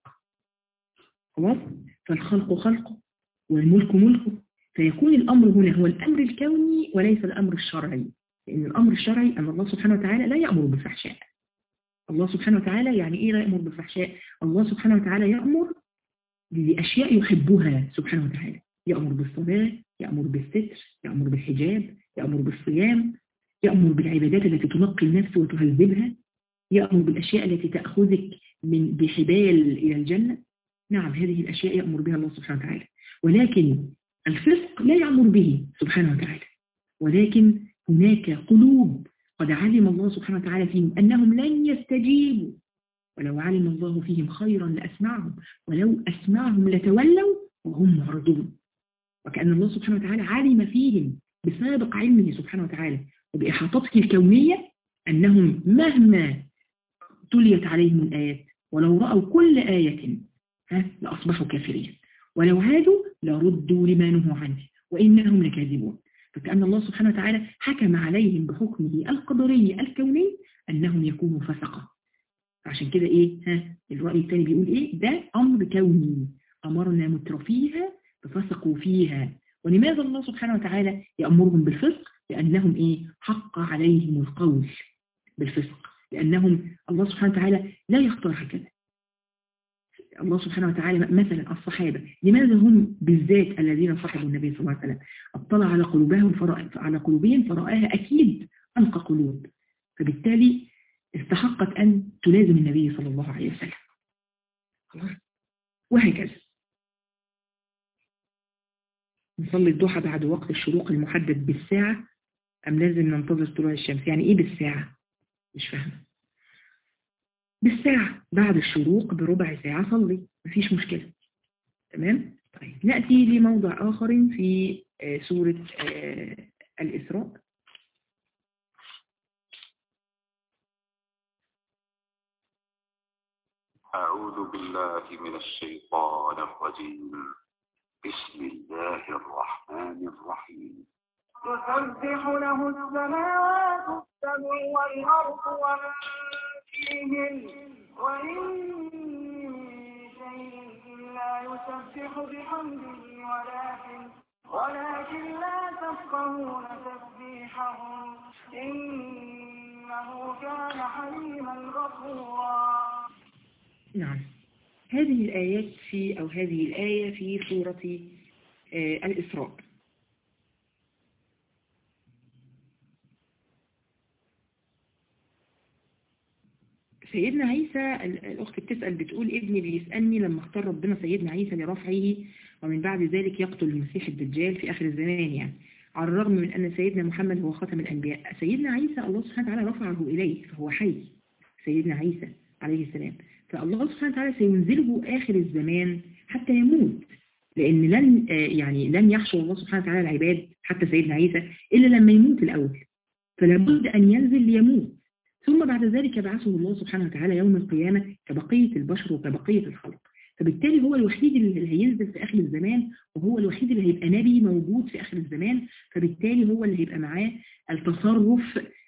خلاص؟ فالخلق خلقه والملك ملكه فيكون الأمر هنا هو الأمر الكوني وليس الأمر الشرعي لأن الأمر الشرعي أن الله سبحانه وتعالى لا يأمر بالفحشاء الله سبحانه وتعالى يعني إيه لا يأمر بالفحشاء الله سبحانه وتعالى يأمر لأشياء يحبها سبحانه وتعالى يأمر بالصلاة يأمر بالستر يأمر بالحجاب يأمر بالصيام يأمر بالعبادات التي تنقي النفس وتهذبها يأمر بالأشياء التي تأخذك من بحبال إلى الجنة نعم هذه الأشياء يأمر بها الله سبحانه وتعالى ولكن الفسق لا يأمر به سبحانه وتعالى ولكن هناك قلوب قد علم الله سبحانه وتعالى فيهم أنهم لن يستجيبوا ولو علم الله فيهم خيرا لأسمعهم ولو أسمعهم لتولوا وهم معرضون وكأن الله سبحانه وتعالى علم فيهم بسابق علمه سبحانه وتعالى وبإحاطته الكونية أنهم مهما تليت عليهم الآيات ولو رأوا كل آية ها لأصبحوا كافرين ولو عادوا لردوا لما نهوا عنه وإنهم لكاذبون فكأن الله سبحانه وتعالى حكم عليهم بحكمه القدري الكوني أنهم يكونوا فسقا عشان كده إيه ها الرأي الثاني بيقول إيه ده أمر كوني أمرنا مترفيها ففسقوا فيها ولماذا الله سبحانه وتعالى يأمرهم بالفسق لأنهم إيه حق عليهم القول بالفسق لأنهم الله سبحانه وتعالى لا يختار هكذا الله سبحانه وتعالى مثلا الصحابة لماذا هم بالذات الذين صحبوا النبي صلى الله عليه وسلم اطلع على قلوبهم فرأ على قلوبهم فرآها أكيد أنقى قلوب فبالتالي استحقت أن تلازم النبي صلى الله عليه وسلم وهكذا نصلي الضحى بعد وقت الشروق المحدد بالساعة أم لازم ننتظر طلوع الشمس يعني إيه بالساعة مش فاهمة بالساعة بعد الشروق بربع ساعة صلي مفيش مشكلة تمام طيب نأتي لموضع آخر في سورة الإسراء أعوذ بالله من الشيطان الرجيم بسم الله الرحمن الرحيم يسبح له السماوات السبع والأرض ومن فيهن وإن شيء لا يسبح بحمده ولكن ولكن لا تفقهون تسبيحهم إنه كان حليما غفورا نعم هذه الآيات في أو هذه الآية في سورة آه الإسراء سيدنا عيسى الأخت بتسأل بتقول ابني بيسألني لما اختار ربنا سيدنا عيسى لرفعه ومن بعد ذلك يقتل المسيح الدجال في آخر الزمان يعني على الرغم من أن سيدنا محمد هو خاتم الأنبياء سيدنا عيسى الله سبحانه وتعالى رفعه إليه فهو حي سيدنا عيسى عليه السلام فالله سبحانه وتعالى سينزله آخر الزمان حتى يموت لأن لن يعني لن يحشر الله سبحانه وتعالى العباد حتى سيدنا عيسى إلا لما يموت الأول فلابد أن ينزل ليموت ثم بعد ذلك يبعثه الله سبحانه وتعالى يوم القيامة كبقية البشر وكبقية الخلق فبالتالي هو الوحيد اللي هينزل في آخر الزمان وهو الوحيد اللي هيبقى نبي موجود في آخر الزمان فبالتالي هو اللي هيبقى معاه التصرف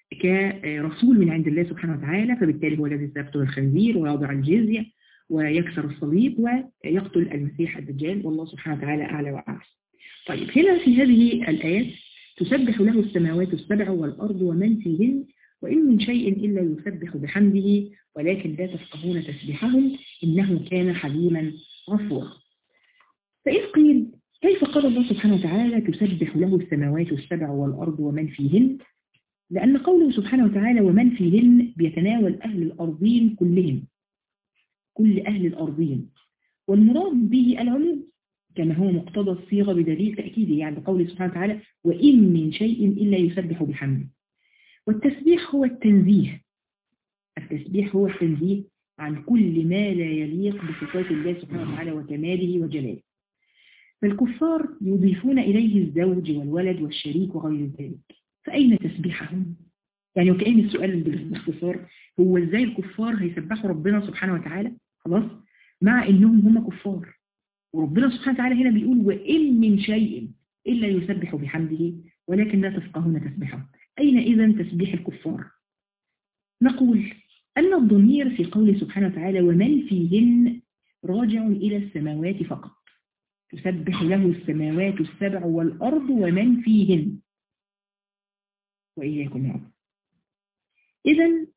كرسول من عند الله سبحانه وتعالى فبالتالي هو الذي سيقتل الخنزير ويضع الجزية ويكسر الصليب ويقتل المسيح الدجال والله سبحانه وتعالى أعلى وأعلى طيب هنا في هذه الآيات تسبح له السماوات السبع والأرض ومن فيهن وإن من شيء إلا يسبح بحمده ولكن لا تفقهون تسبيحهم إنه كان حليما غفورا فإذ قيل كيف قال الله سبحانه وتعالى تسبح له السماوات السبع والأرض ومن فيهن لأن قوله سبحانه وتعالى ومن فيهن بيتناول أهل الأرضين كلهم كل أهل الأرضين والمراد به العموم كما هو مقتضى الصيغة بدليل تأكيده يعني قوله سبحانه وتعالى وإن من شيء إلا يسبح بحمده والتسبيح هو التنزيه التسبيح هو التنزيه عن كل ما لا يليق بصفات الله سبحانه وتعالى وكماله وجلاله فالكفار يضيفون إليه الزوج والولد والشريك وغير ذلك فأين تسبيحهم؟ يعني وكأن السؤال باختصار هو ازاي الكفار هيسبحوا ربنا سبحانه وتعالى خلاص مع انهم هم كفار وربنا سبحانه وتعالى هنا بيقول وإن من شيء إلا يسبح بحمده ولكن لا تفقهون تسبحه أين إذا تسبيح الكفار نقول أن الضمير في قوله سبحانه وتعالى ومن فيهن راجع إلى السماوات فقط تسبح له السماوات السبع والأرض ومن فيهن وإياكم يا إذا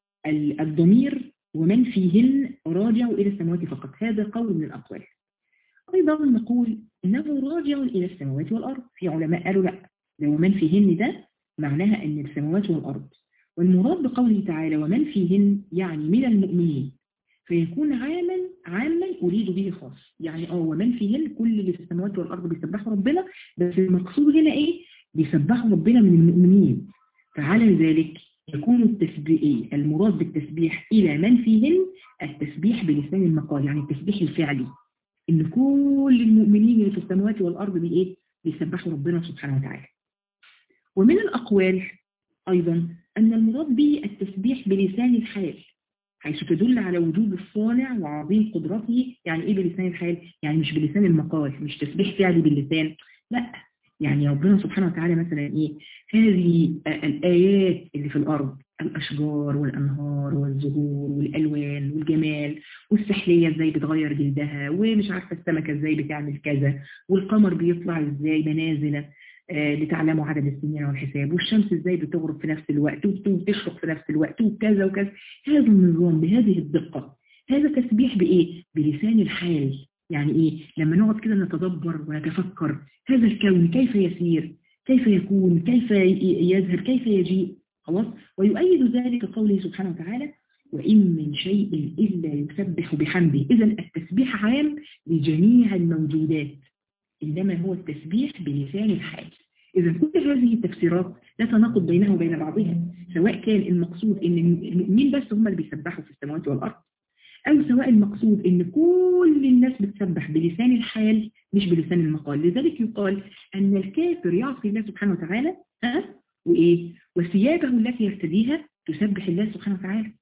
الضمير ومن فيهن راجع إلى السماوات فقط هذا قول من الأقوال أيضا نقول إنه راجع إلى السماوات والأرض في علماء قالوا لا لو من فيهن ده معناها أن السماوات والأرض والمراد بقوله تعالى ومن فيهن يعني من المؤمنين فيكون عاما عاما أريد به خاص يعني اه ومن فيهن كل اللي في السماوات والأرض بيسبحوا ربنا بس المقصود هنا إيه بيسبحوا ربنا من المؤمنين فعلى ذلك يكون التسبيح المراد بالتسبيح إلى من فيهن التسبيح بلسان المقال يعني التسبيح الفعلي إن كل المؤمنين اللي في السماوات والأرض بإيه بيسبحوا ربنا سبحانه وتعالى ومن الأقوال أيضا أن المراد به التسبيح بلسان الحال حيث تدل على وجود الصانع وعظيم قدرته يعني إيه بلسان الحال؟ يعني مش بلسان المقال مش تسبيح فعلي باللسان لا يعني ربنا سبحانه وتعالى مثلا إيه هذه الآيات اللي في الأرض الأشجار والأنهار والزهور والألوان والجمال والسحلية ازاي بتغير جلدها ومش عارفة السمكة ازاي بتعمل كذا والقمر بيطلع ازاي منازلة آه لتعلموا عدد السنين والحساب والشمس ازاي بتغرب في نفس الوقت وتشرق في نفس الوقت وكذا وكذا هذا النظام بهذه الدقة هذا تسبيح بإيه؟ بلسان الحال يعني إيه؟ لما نقعد كده نتدبر ونتفكر هذا الكون كيف يسير كيف يكون كيف يظهر كيف يجيء خلاص ويؤيد ذلك قوله سبحانه وتعالى وإن من شيء إلا يسبح بحمده إذا التسبيح عام لجميع الموجودات إنما هو التسبيح بلسان الحال إذا كل هذه التفسيرات لا تناقض بينها وبين بعضها سواء كان المقصود إن المؤمنين بس هم اللي بيسبحوا في السماوات والأرض أو سواء المقصود إن كل الناس بتسبح بلسان الحال مش بلسان المقال لذلك يقال أن الكافر يعصي الله سبحانه وتعالى أه؟ وإيه وثيابه التي يرتديها تسبح الله سبحانه وتعالى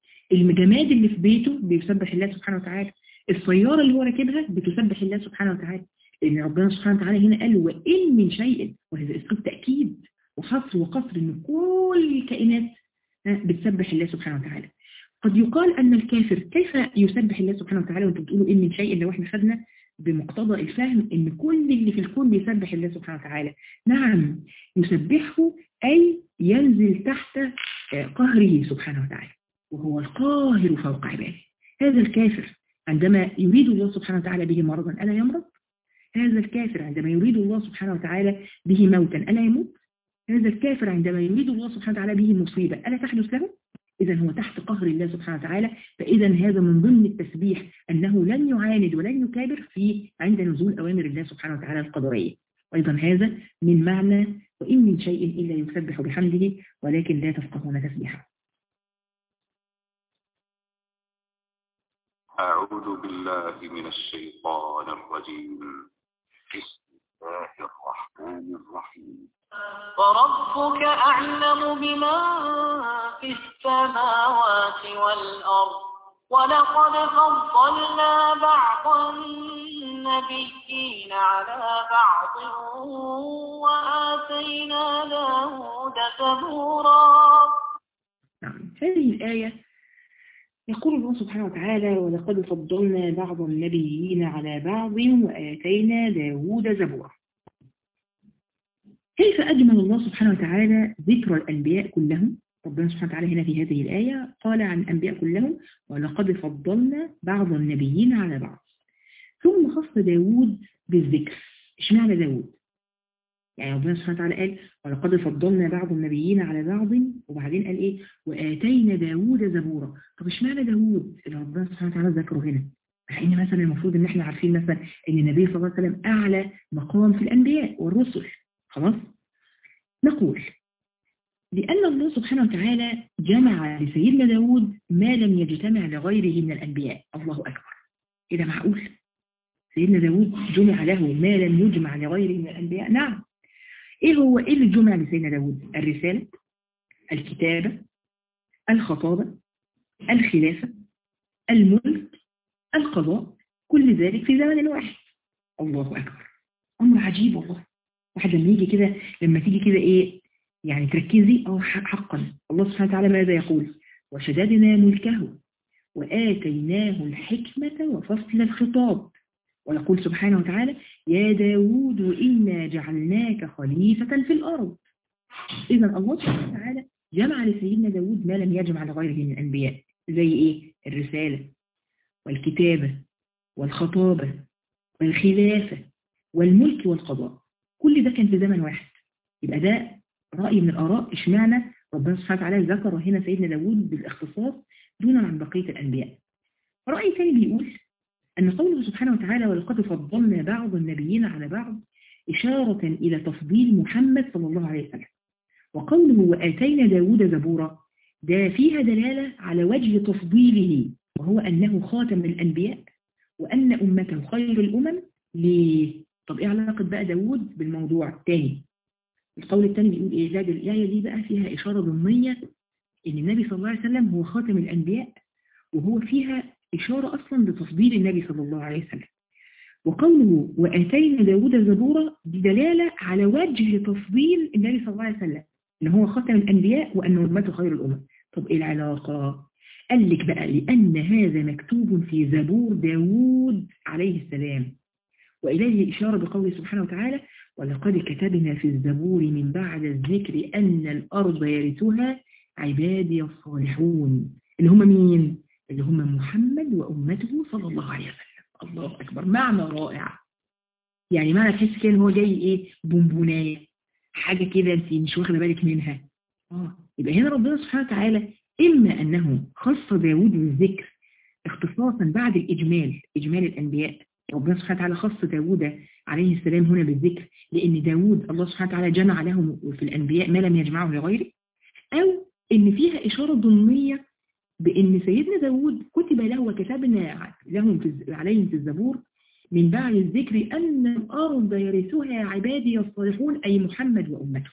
الجماد اللي في بيته بيسبح الله سبحانه وتعالى السيارة اللي هو راكبها بتسبح الله سبحانه وتعالى لأن ربنا سبحانه وتعالى هنا قال وإن من شيء وهذا اسلوب تأكيد وحصر وقصر إن كل الكائنات بتسبح الله سبحانه وتعالى قد يقال أن الكافر كيف يسبح الله سبحانه وتعالى وانتم بتقولوا إن من شيء لو احنا خدنا بمقتضى الفهم ان كل اللي في الكون بيسبح الله سبحانه وتعالى نعم يسبحه أي ينزل تحت قهره سبحانه وتعالى وهو القاهر فوق عباده هذا الكافر عندما يريد الله سبحانه وتعالى به مرضا ألا يمرض هذا الكافر عندما يريد الله سبحانه وتعالى به موتا ألا يموت هذا الكافر عندما يريد الله سبحانه وتعالى به مصيبة ألا تحدث له إذا هو تحت قهر الله سبحانه وتعالى فإذا هذا من ضمن التسبيح أنه لن يعاند ولن يكابر في عند نزول أوامر الله سبحانه وتعالى القدرية أيضا هذا من معنى وإن من شيء إلا يسبح بحمده ولكن لا تفقهون تسبيحه أعوذ بالله من الشيطان الرجيم بسم الله الرحمن الرحيم وربك أعلم بما في السماوات والأرض ولقد فضلنا بعض النبيين على بعض وآتينا داود زبورا هذه الآية يقول الله سبحانه وتعالى ولقد فضلنا بعض النبيين على بعض وآتينا داود زبورا كيف أجمل الله سبحانه وتعالى ذكر الأنبياء كلهم ربنا سبحانه وتعالى هنا في هذه الآية قال عن الأنبياء كلهم ولقد فضلنا بعض النبيين على بعض ثم خص داود بالذكر اشمعنى داود يعني ربنا سبحانه وتعالى قال ولقد فضلنا بعض النبيين على بعض وبعدين قال ايه وآتينا داود زبورا طب اشمعنى داود اللي ربنا سبحانه وتعالى ذكره هنا مع ان مثلا المفروض ان احنا عارفين مثلا ان النبي صلى الله عليه وسلم اعلى مقام في الانبياء والرسل خلاص نقول لأن الله سبحانه وتعالى جمع لسيدنا داود ما لم يجتمع لغيره من الأنبياء الله أكبر إذا معقول سيدنا داود جمع له ما لم يجمع لغيره من الأنبياء نعم إيه هو إيه اللي جمع لسيدنا داود الرسالة الكتابة الخطابة الخلافة الملك القضاء كل ذلك في زمن واحد الله أكبر أمر عجيب والله واحد لما يجي كده لما تيجي كده إيه يعني تركزي أو حقا الله سبحانه وتعالى ماذا يقول وشددنا ملكه وآتيناه الحكمة وفصل الخطاب ويقول سبحانه وتعالى يا داود إنا جعلناك خليفة في الأرض إذا الله سبحانه وتعالى جمع لسيدنا داود ما لم يجمع لغيره من الأنبياء زي إيه الرسالة والكتابة والخطابة والخلافة والملك والقضاء كل ده كان في زمن واحد يبقى ده رأي من الآراء اشمعنى ربنا سبحانه وتعالى ذكر هنا سيدنا داود بالاختصاص دون عن بقية الأنبياء رأي ثاني بيقول أن قوله سبحانه وتعالى ولقد فضلنا بعض النبيين على بعض إشارة إلى تفضيل محمد صلى الله عليه وسلم وقوله وآتينا داود زبورا ده فيها دلالة على وجه تفضيله وهو أنه خاتم الأنبياء وأن أمته خير الأمم ليه؟ طب إيه علاقة بقى داود بالموضوع الثاني القول الثاني بيقول إيه لا الآية دي بقى فيها إشارة ضمنية إن النبي صلى الله عليه وسلم هو خاتم الأنبياء وهو فيها إشارة أصلا لتفضيل النبي صلى الله عليه وسلم وقوله وآتينا داود زبورا بدلالة على وجه تفضيل النبي صلى الله عليه وسلم إن هو خاتم الأنبياء وأن أمته خير الأمم طب إيه العلاقة؟ قال لك بقى لأن هذا مكتوب في زبور داود عليه السلام وإليه إشارة بقوله سبحانه وتعالى ولقد كتبنا في الزبور من بعد الذكر أن الأرض يرثها عبادي الصالحون اللي هم مين؟ اللي هم محمد وأمته صلى الله عليه وسلم الله أكبر معنى رائع يعني معنى تحس كده هو جاي إيه بونبوناية حاجة كده أنت مش واخدة بالك منها آه يبقى هنا ربنا سبحانه وتعالى إما أنه خص داود بالذكر اختصاصا بعد الإجمال إجمال الأنبياء ربنا سبحانه وتعالى خص داود عليه السلام هنا بالذكر لأن داود الله سبحانه وتعالى جمع له في الأنبياء ما لم يجمعه لغيره أو إن فيها إشارة ضمنية بأن سيدنا داود كتب له وكتبنا لهم في عليهم في الزبور من بعد الذكر أن الأرض يرثها عبادي الصالحون أي محمد وأمته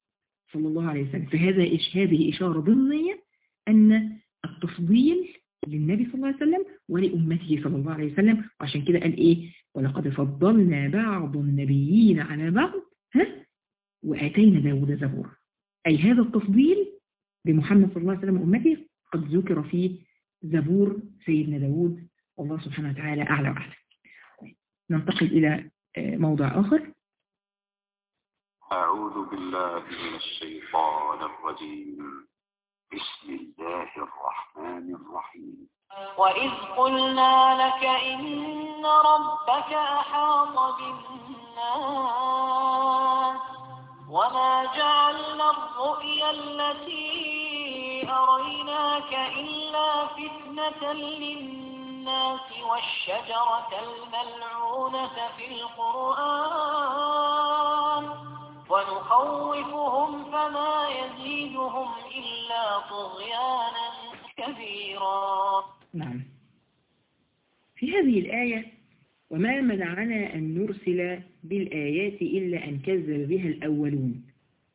صلى الله عليه وسلم فهذا إش هذه إشارة ضمنية أن التفضيل للنبي صلى الله عليه وسلم ولأمته صلى الله عليه وسلم وعشان كده قال إيه ولقد فضلنا بعض النبيين على بعض ها وآتينا داود زبورا أي هذا التفضيل بمحمد صلى الله عليه وسلم وأمته قد ذكر في زبور سيدنا داود والله سبحانه وتعالى أعلى وأعلى ننتقل إلى موضع آخر أعوذ بالله من الشيطان الرجيم بسم الله الرحمن الرحيم وإذ قلنا لك إن ربك أحاط بالناس وما جعلنا الرؤيا التي أريناك إلا فتنة للناس والشجرة الملعونة في القرآن ونخوفهم فما يزيدهم إلا طغيانا كبيرا نعم في هذه الآية وما منعنا أن نرسل بالآيات إلا أن كذب بها الأولون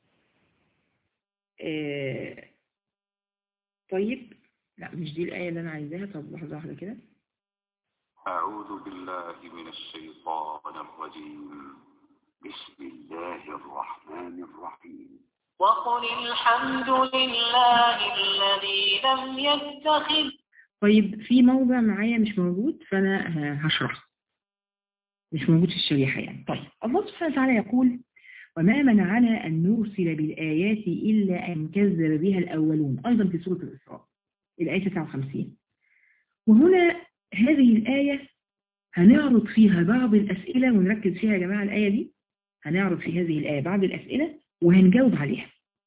آه طيب لا مش دي الآية اللي أنا عايزاها طب لحظة واحدة كده أعوذ بالله من الشيطان الرجيم بسم الله الرحمن الرحيم وقل الحمد لله الذي لم يتخذ طيب في موضع معايا مش موجود فأنا ه- هشرح مش موجود في الشريحة يعني طيب الله سبحانه وتعالى يقول وما منعنا أن نرسل بالآيات إلا أن كذب بها الأولون أيضا في سورة الإسراء الآية 59 وهنا هذه الآية هنعرض فيها بعض الأسئلة ونركز فيها يا جماعة الآية دي هنعرض في هذه الآية بعض الأسئلة وهنجاوب عليها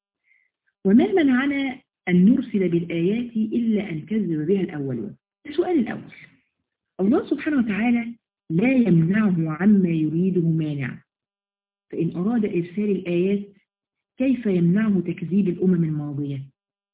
وما منعنا أن نرسل بالآيات إلا أن كذب بها الأولون السؤال الأول الله سبحانه وتعالى لا يمنعه عما يريده مانع فإن أراد إرسال الآيات كيف يمنعه تكذيب الأمم الماضية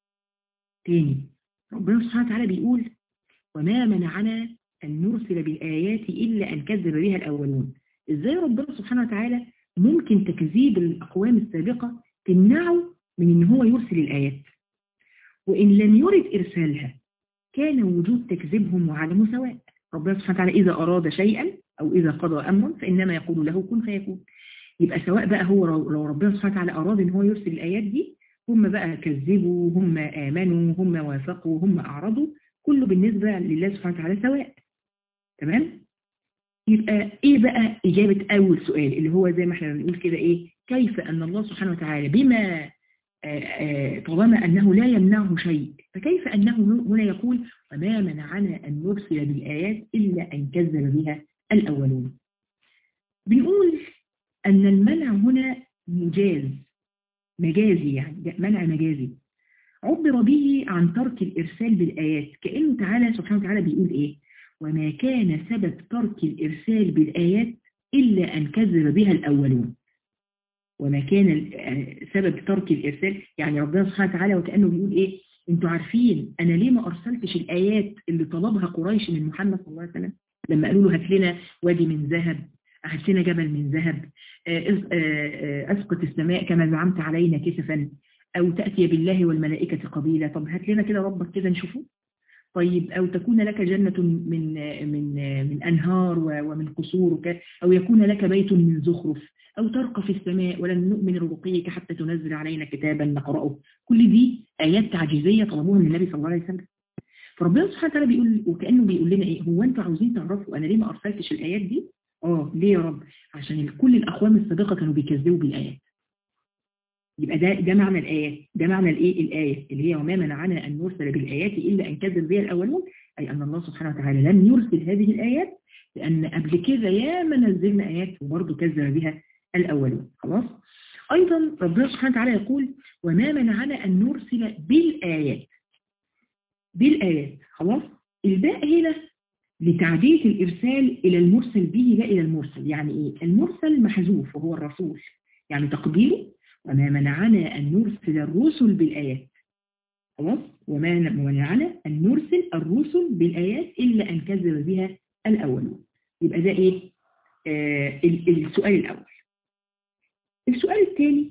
تاني ربنا سبحانه وتعالى بيقول وما منعنا أن نرسل بالآيات إلا أن كذب بها الأولون إزاي ربنا سبحانه وتعالى ممكن تكذيب الأقوام السابقة تمنعه من إن هو يرسل الآيات وإن لم يرد إرسالها كان وجود تكذيبهم وعدمه سواء ربنا سبحانه وتعالى إذا أراد شيئا أو إذا قضى أمرا فإنما يقول له كن فيكون يبقى سواء بقى هو لو ربنا سبحانه وتعالى أراد إن هو يرسل الآيات دي هم بقى كذبوا هم آمنوا هم وافقوا هم أعرضوا كله بالنسبة لله سبحانه وتعالى سواء تمام يبقى ايه بقى اجابة اول سؤال اللي هو زي ما احنا بنقول كده ايه كيف ان الله سبحانه وتعالى بما آآ آآ طالما انه لا يمنعه شيء فكيف انه هنا يقول وما منعنا ان نرسل بالايات الا ان كذب بها الاولون بنقول ان المنع هنا مجاز مجازي يعني منع مجازي عبر به عن ترك الارسال بالايات كانه تعالى سبحانه وتعالى بيقول ايه وما كان سبب ترك الإرسال بالآيات إلا أن كذب بها الأولون وما كان سبب ترك الإرسال يعني ربنا سبحانه وتعالى وكأنه بيقول إيه انتوا عارفين أنا ليه ما أرسلتش الآيات اللي طلبها قريش من محمد صلى الله عليه وسلم لما قالوا له هات لنا وادي من ذهب هات لنا جبل من ذهب أسقط السماء كما زعمت علينا كسفا أو تأتي بالله والملائكة قبيلة طب هات لنا كده ربك كده نشوفه طيب أو تكون لك جنة من من من أنهار ومن قصور أو يكون لك بيت من زخرف أو ترقى في السماء ولن نؤمن لرقيك حتى تنزل علينا كتابا نقرأه كل دي آيات تعجيزية طلبوها من النبي صلى الله عليه وسلم فربنا سبحانه وتعالى بيقول وكأنه بيقول لنا إيه هو أنتوا عاوزين تعرفوا أنا ليه ما أرسلتش الآيات دي آه ليه يا رب عشان كل الأقوام السابقة كانوا بيكذبوا بالآيات يبقى ده ده معنى الآيات ده معنى الإيه الآية اللي هي وما منعنا أن نرسل بالآيات إلا أن كذب بها الأولون أي أن الله سبحانه وتعالى لم يرسل هذه الآيات لأن قبل كده ياما نزلنا آيات وبرضه كذب بها الأولون خلاص أيضا ربنا سبحانه وتعالى يقول وما منعنا أن نرسل بالآيات بالآيات خلاص الباء هنا لتعدية الإرسال إلى المرسل به لا إلى المرسل يعني إيه المرسل محذوف وهو الرسول يعني تقديره وما منعنا أن نرسل الرسل بالآيات خلاص وما منعنا أن نرسل الرسل بالآيات إلا أن كذب بها الأولون يبقى ده إيه آه السؤال الأول السؤال الثاني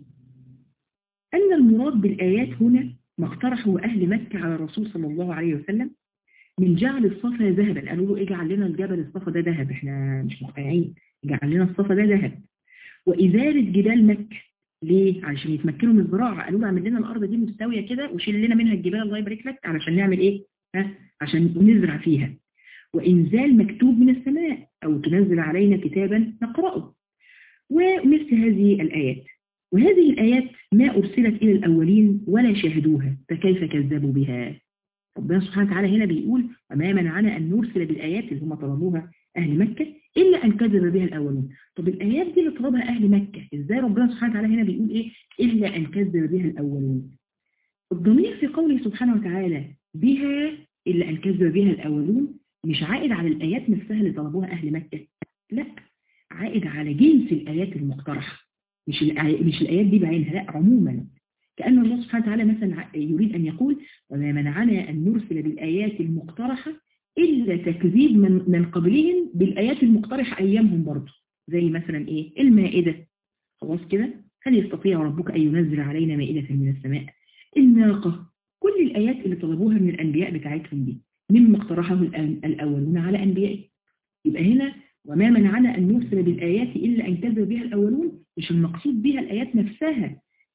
أن المراد بالآيات هنا ما اقترحه أهل مكة على الرسول صلى الله عليه وسلم من جعل الصفا ذهبا قالوا له اجعل لنا الجبل الصفا ده ذهب احنا مش مقتنعين اجعل لنا الصفا ده ذهب وإزالة جبال مكة ليه؟ علشان يتمكنوا من الزراعة قالوا له اعمل لنا الأرض دي مستوية كده وشيل لنا منها الجبال الله يبارك لك علشان نعمل إيه؟ ها؟ عشان نزرع فيها وإنزال مكتوب من السماء أو تنزل علينا كتابا نقرأه ومثل هذه الآيات وهذه الآيات ما أرسلت إلى الأولين ولا شاهدوها فكيف كذبوا بها ربنا سبحانه وتعالى هنا بيقول وما منعنا أن نرسل بالآيات اللي هم طلبوها أهل مكة إلا أن كذب بها الأولون طب الآيات دي اللي طلبها أهل مكة إزاي ربنا سبحانه وتعالى هنا بيقول إيه إلا أن كذب بها الأولون الضمير في قوله سبحانه وتعالى بها إلا أن كذب بها الأولون مش عائد على الآيات نفسها اللي طلبوها أهل مكة لا عائد على جنس الآيات المقترحة مش مش الآيات دي بعينها لا عموما كأن الله سبحانه وتعالى مثلا يريد أن يقول وما منعنا أن نرسل بالآيات المقترحة إلا تكذيب من, من قبلهم بالآيات المقترحة أيامهم برضه زي مثلا إيه المائدة خلاص كده هل يستطيع ربك أن ينزل علينا مائدة من السماء الناقة كل الآيات اللي طلبوها من الأنبياء بتاعتهم دي مما اقترحه الأولون على أنبيائه يبقى هنا وما منعنا أن نرسل بالآيات إلا أن كذب بها الأولون مش المقصود بها الآيات نفسها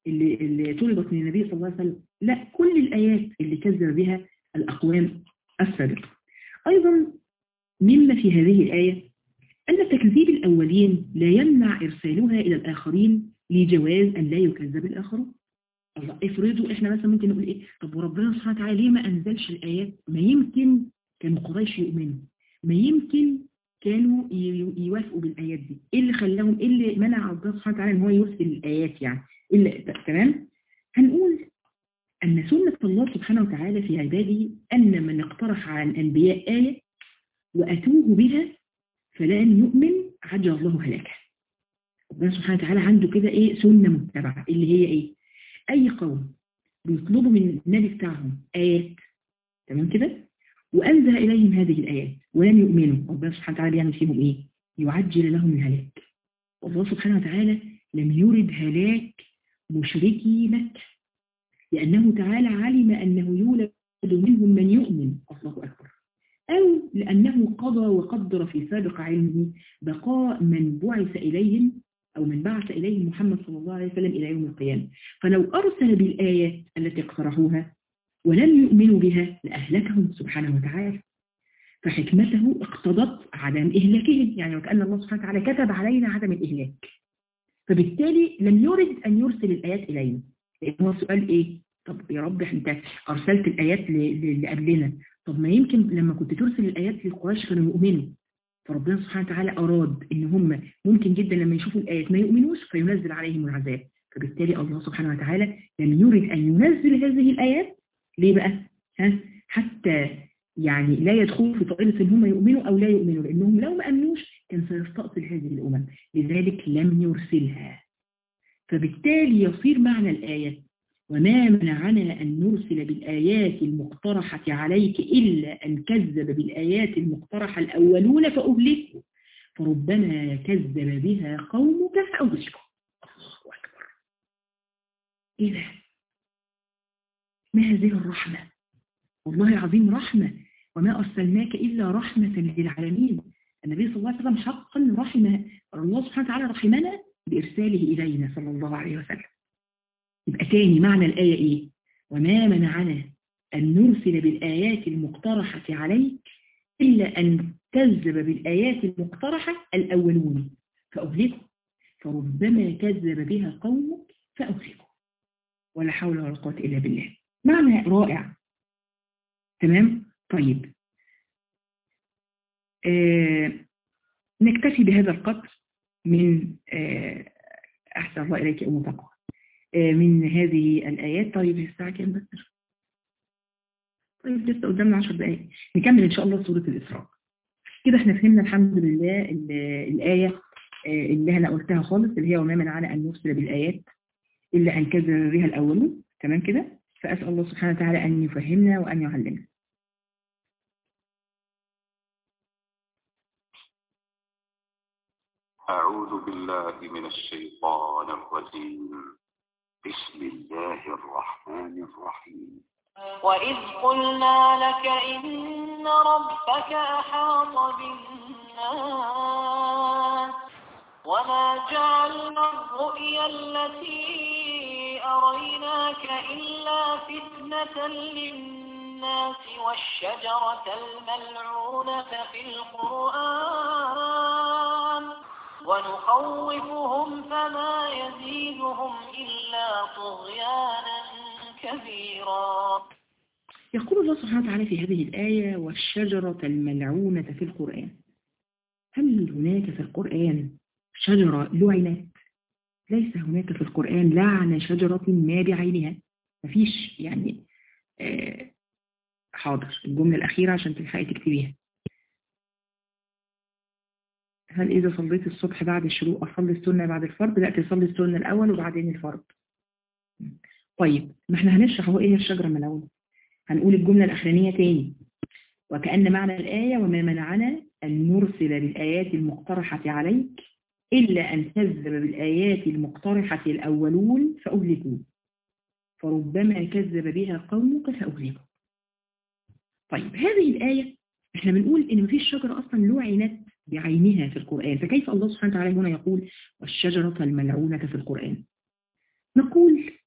اللي, اللي طلبت من النبي صلى الله عليه وسلم لا كل الآيات اللي كذب بها الأقوام السابقة أيضا مما في هذه الآية أن تكذيب الأولين لا يمنع إرسالها إلى الآخرين لجواز أن لا يكذب الآخرون الله افرضوا احنا مثلا ممكن نقول ايه طب وربنا سبحانه وتعالى ليه ما انزلش الايات ما يمكن كانوا قريش يؤمنوا ما يمكن كانوا يوافقوا بالايات دي ايه اللي خلاهم ايه اللي منع ربنا سبحانه وتعالى ان هو يرسل الايات يعني إيه اللي تمام هنقول ان سنه الله سبحانه وتعالى في عباده ان من اقترح على الانبياء ايه واتوه بها فلن يؤمن عجل الله هلاكه ربنا سبحانه وتعالى عنده كده ايه سنه متبعه اللي هي ايه اي قوم بيطلبوا من النبي بتاعهم ايات تمام كده وانزل اليهم هذه الايات ولم يؤمنوا ربنا سبحانه وتعالى يعمل فيهم ايه يعجل لهم الهلاك والله سبحانه وتعالى لم يرد هلاك مشركي مكه لانه تعالى علم انه يولد منهم من يؤمن الله اكبر أو لأنه قضى وقدر في سابق علمه بقاء من بعث إليهم أو من بعث إليهم محمد صلى الله عليه وسلم إلى يوم القيامة فلو أرسل بالآيات التي اقترحوها ولم يؤمنوا بها لأهلكهم سبحانه وتعالى فحكمته اقتضت عدم إهلاكهم يعني وكأن الله سبحانه وتعالى كتب علينا عدم الإهلاك فبالتالي لم يرد أن يرسل الآيات إلينا لأن هو سؤال إيه؟ طب يا رب انت أرسلت الآيات اللي قبلنا طب ما يمكن لما كنت ترسل الآيات للقريش كانوا يؤمنوا فربنا سبحانه وتعالى أراد إن هم ممكن جدا لما يشوفوا الآيات ما يؤمنوش فينزل عليهم العذاب فبالتالي الله سبحانه وتعالى لم يرد أن ينزل هذه الآيات ليه بقى؟ ها؟ حتى يعني لا يدخلوا في طائلة إن هم يؤمنوا أو لا يؤمنوا لأنهم لو ما أمنوش كان سيستأصل هذه الأمم لذلك لم يرسلها فبالتالي يصير معنى الآية وما منعنا أن نرسل بالآيات المقترحة عليك إلا أن كذب بالآيات المقترحة الأولون فأهلكوا فربما كذب بها قومك فأهلكوا الله أكبر إيه ده؟ ما هذه الرحمة؟ والله العظيم رحمة وما أرسلناك إلا رحمة للعالمين النبي صلى الله عليه وسلم حقا رحمة الله سبحانه وتعالى رحمنا بإرساله إلينا صلى الله عليه وسلم يبقى تاني معنى الآية إيه وما منعنا أن نرسل بالآيات المقترحة عليك إلا أن كذب بالآيات المقترحة الأولون فأهلكوا فربما كذب بها قومك فأهلكوا ولا حول ولا قوة إلا بالله معنى رائع تمام طيب آه نكتفي بهذا القدر من آه أحسن الله إليك أم تقوى من هذه الآيات طيب الساعة كام بس طيب لسه قدامنا 10 دقايق نكمل إن شاء الله سورة الإسراء كده احنا فهمنا الحمد لله الآية اللي أنا قلتها خالص اللي هي وما منعنا أن نرسل بالآيات إلا أن كذب بها الأولون تمام كده فأسأل الله سبحانه وتعالى أن يفهمنا وأن يعلمنا أعوذ بالله من الشيطان الرجيم بسم الله الرحمن الرحيم وإذ قلنا لك إن ربك أحاط بالناس وما جعلنا الرؤيا التي أريناك إلا فتنة للناس والشجرة الملعونة في القرآن ونخوفهم فما يزيدهم إلا طغيانا كبيرا يقول الله سبحانه وتعالى في هذه الآية والشجرة الملعونة في القرآن هل هناك في القرآن شجرة لعنت ليس هناك في القرآن لعن شجرة ما بعينها مفيش يعني آه حاضر الجملة الأخيرة عشان تلحقي تكتبيها هل إذا صليت الصبح بعد الشروق أصلي السنة بعد الفرض لا تصلي السنة الأول وبعدين الفرض طيب ما احنا هنشرح هو ايه الشجرة الملعونة هنقول الجملة الأخرانية تاني وكأن معنى الآية وما منعنا أن نرسل بالآيات المقترحة عليك إلا أن كذب بالآيات المقترحة الأولون فأهلكوا فربما كذب بها قومك فأهلكوا طيب هذه الآية احنا بنقول إن مفيش شجرة أصلا لعنت بعينها في القرآن فكيف الله سبحانه وتعالى هنا يقول والشجرة الملعونة في القرآن نقول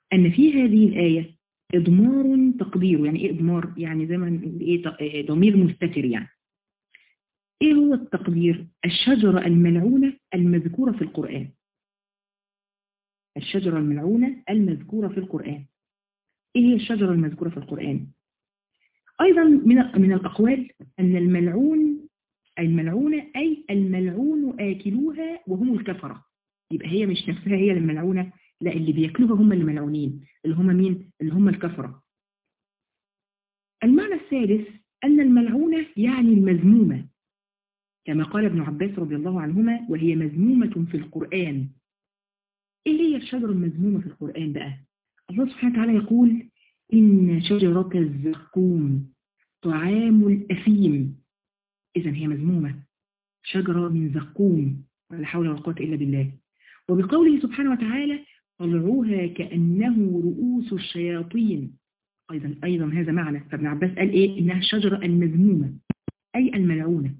أن في هذه الآية إضمار تقديره يعني إيه إضمار؟ يعني زي ما نقول إيه ت- إيه ضمير مستتر يعني إيه هو التقدير؟ الشجرة الملعونة المذكورة في القرآن الشجرة الملعونة المذكورة في القرآن إيه هي الشجرة المذكورة في القرآن؟ أيضا من من الأقوال أن الملعون الملعونة أي الملعون آكلوها وهم الكفرة يبقى هي مش نفسها هي الملعونة لا اللي بياكلوها هم الملعونين اللي هم مين؟ اللي هم الكفرة المعنى الثالث أن الملعونة يعني المذمومة كما قال ابن عباس رضي الله عنهما وهي مذمومة في القرآن إيه هي الشجرة المذمومة في القرآن بقى؟ الله سبحانه وتعالى يقول إن شجرة الزقوم طعام الأثيم إذا هي مذمومة شجرة من زقوم ولا حول ولا قوة إلا بالله وبقوله سبحانه وتعالى طلعوها كأنه رؤوس الشياطين أيضا أيضا هذا معنى فابن عباس قال إيه إنها الشجرة المذمومة أي الملعونة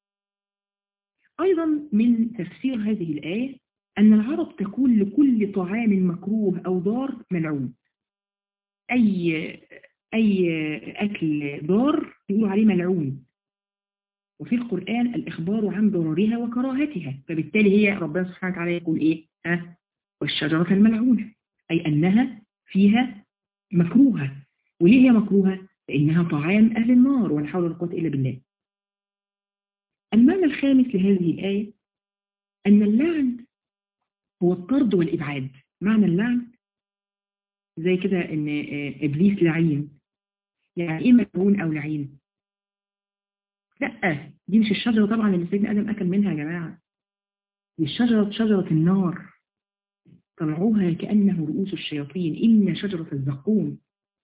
أيضا من تفسير هذه الآية أن العرب تقول لكل طعام مكروه أو ضار ملعون أي أي أكل ضار يقولوا عليه ملعون وفي القرآن الإخبار عن ضررها وكراهتها فبالتالي هي ربنا سبحانه وتعالى يقول إيه ها والشجرة الملعونة أي أنها فيها مكروهة وليه هي مكروهة لأنها طعام أهل النار ولا حول ولا قوة إلا بالله المعنى الخامس لهذه الآية أن اللعن هو الطرد والإبعاد معنى اللعن زي كده ان ابليس لعين يعني ايه ملعون او لعين لا دي مش الشجرة طبعا اللي سيدنا ادم اكل منها يا جماعة دي الشجرة شجرة النار طلعوها كأنه رؤوس الشياطين إن شجرة الزقوم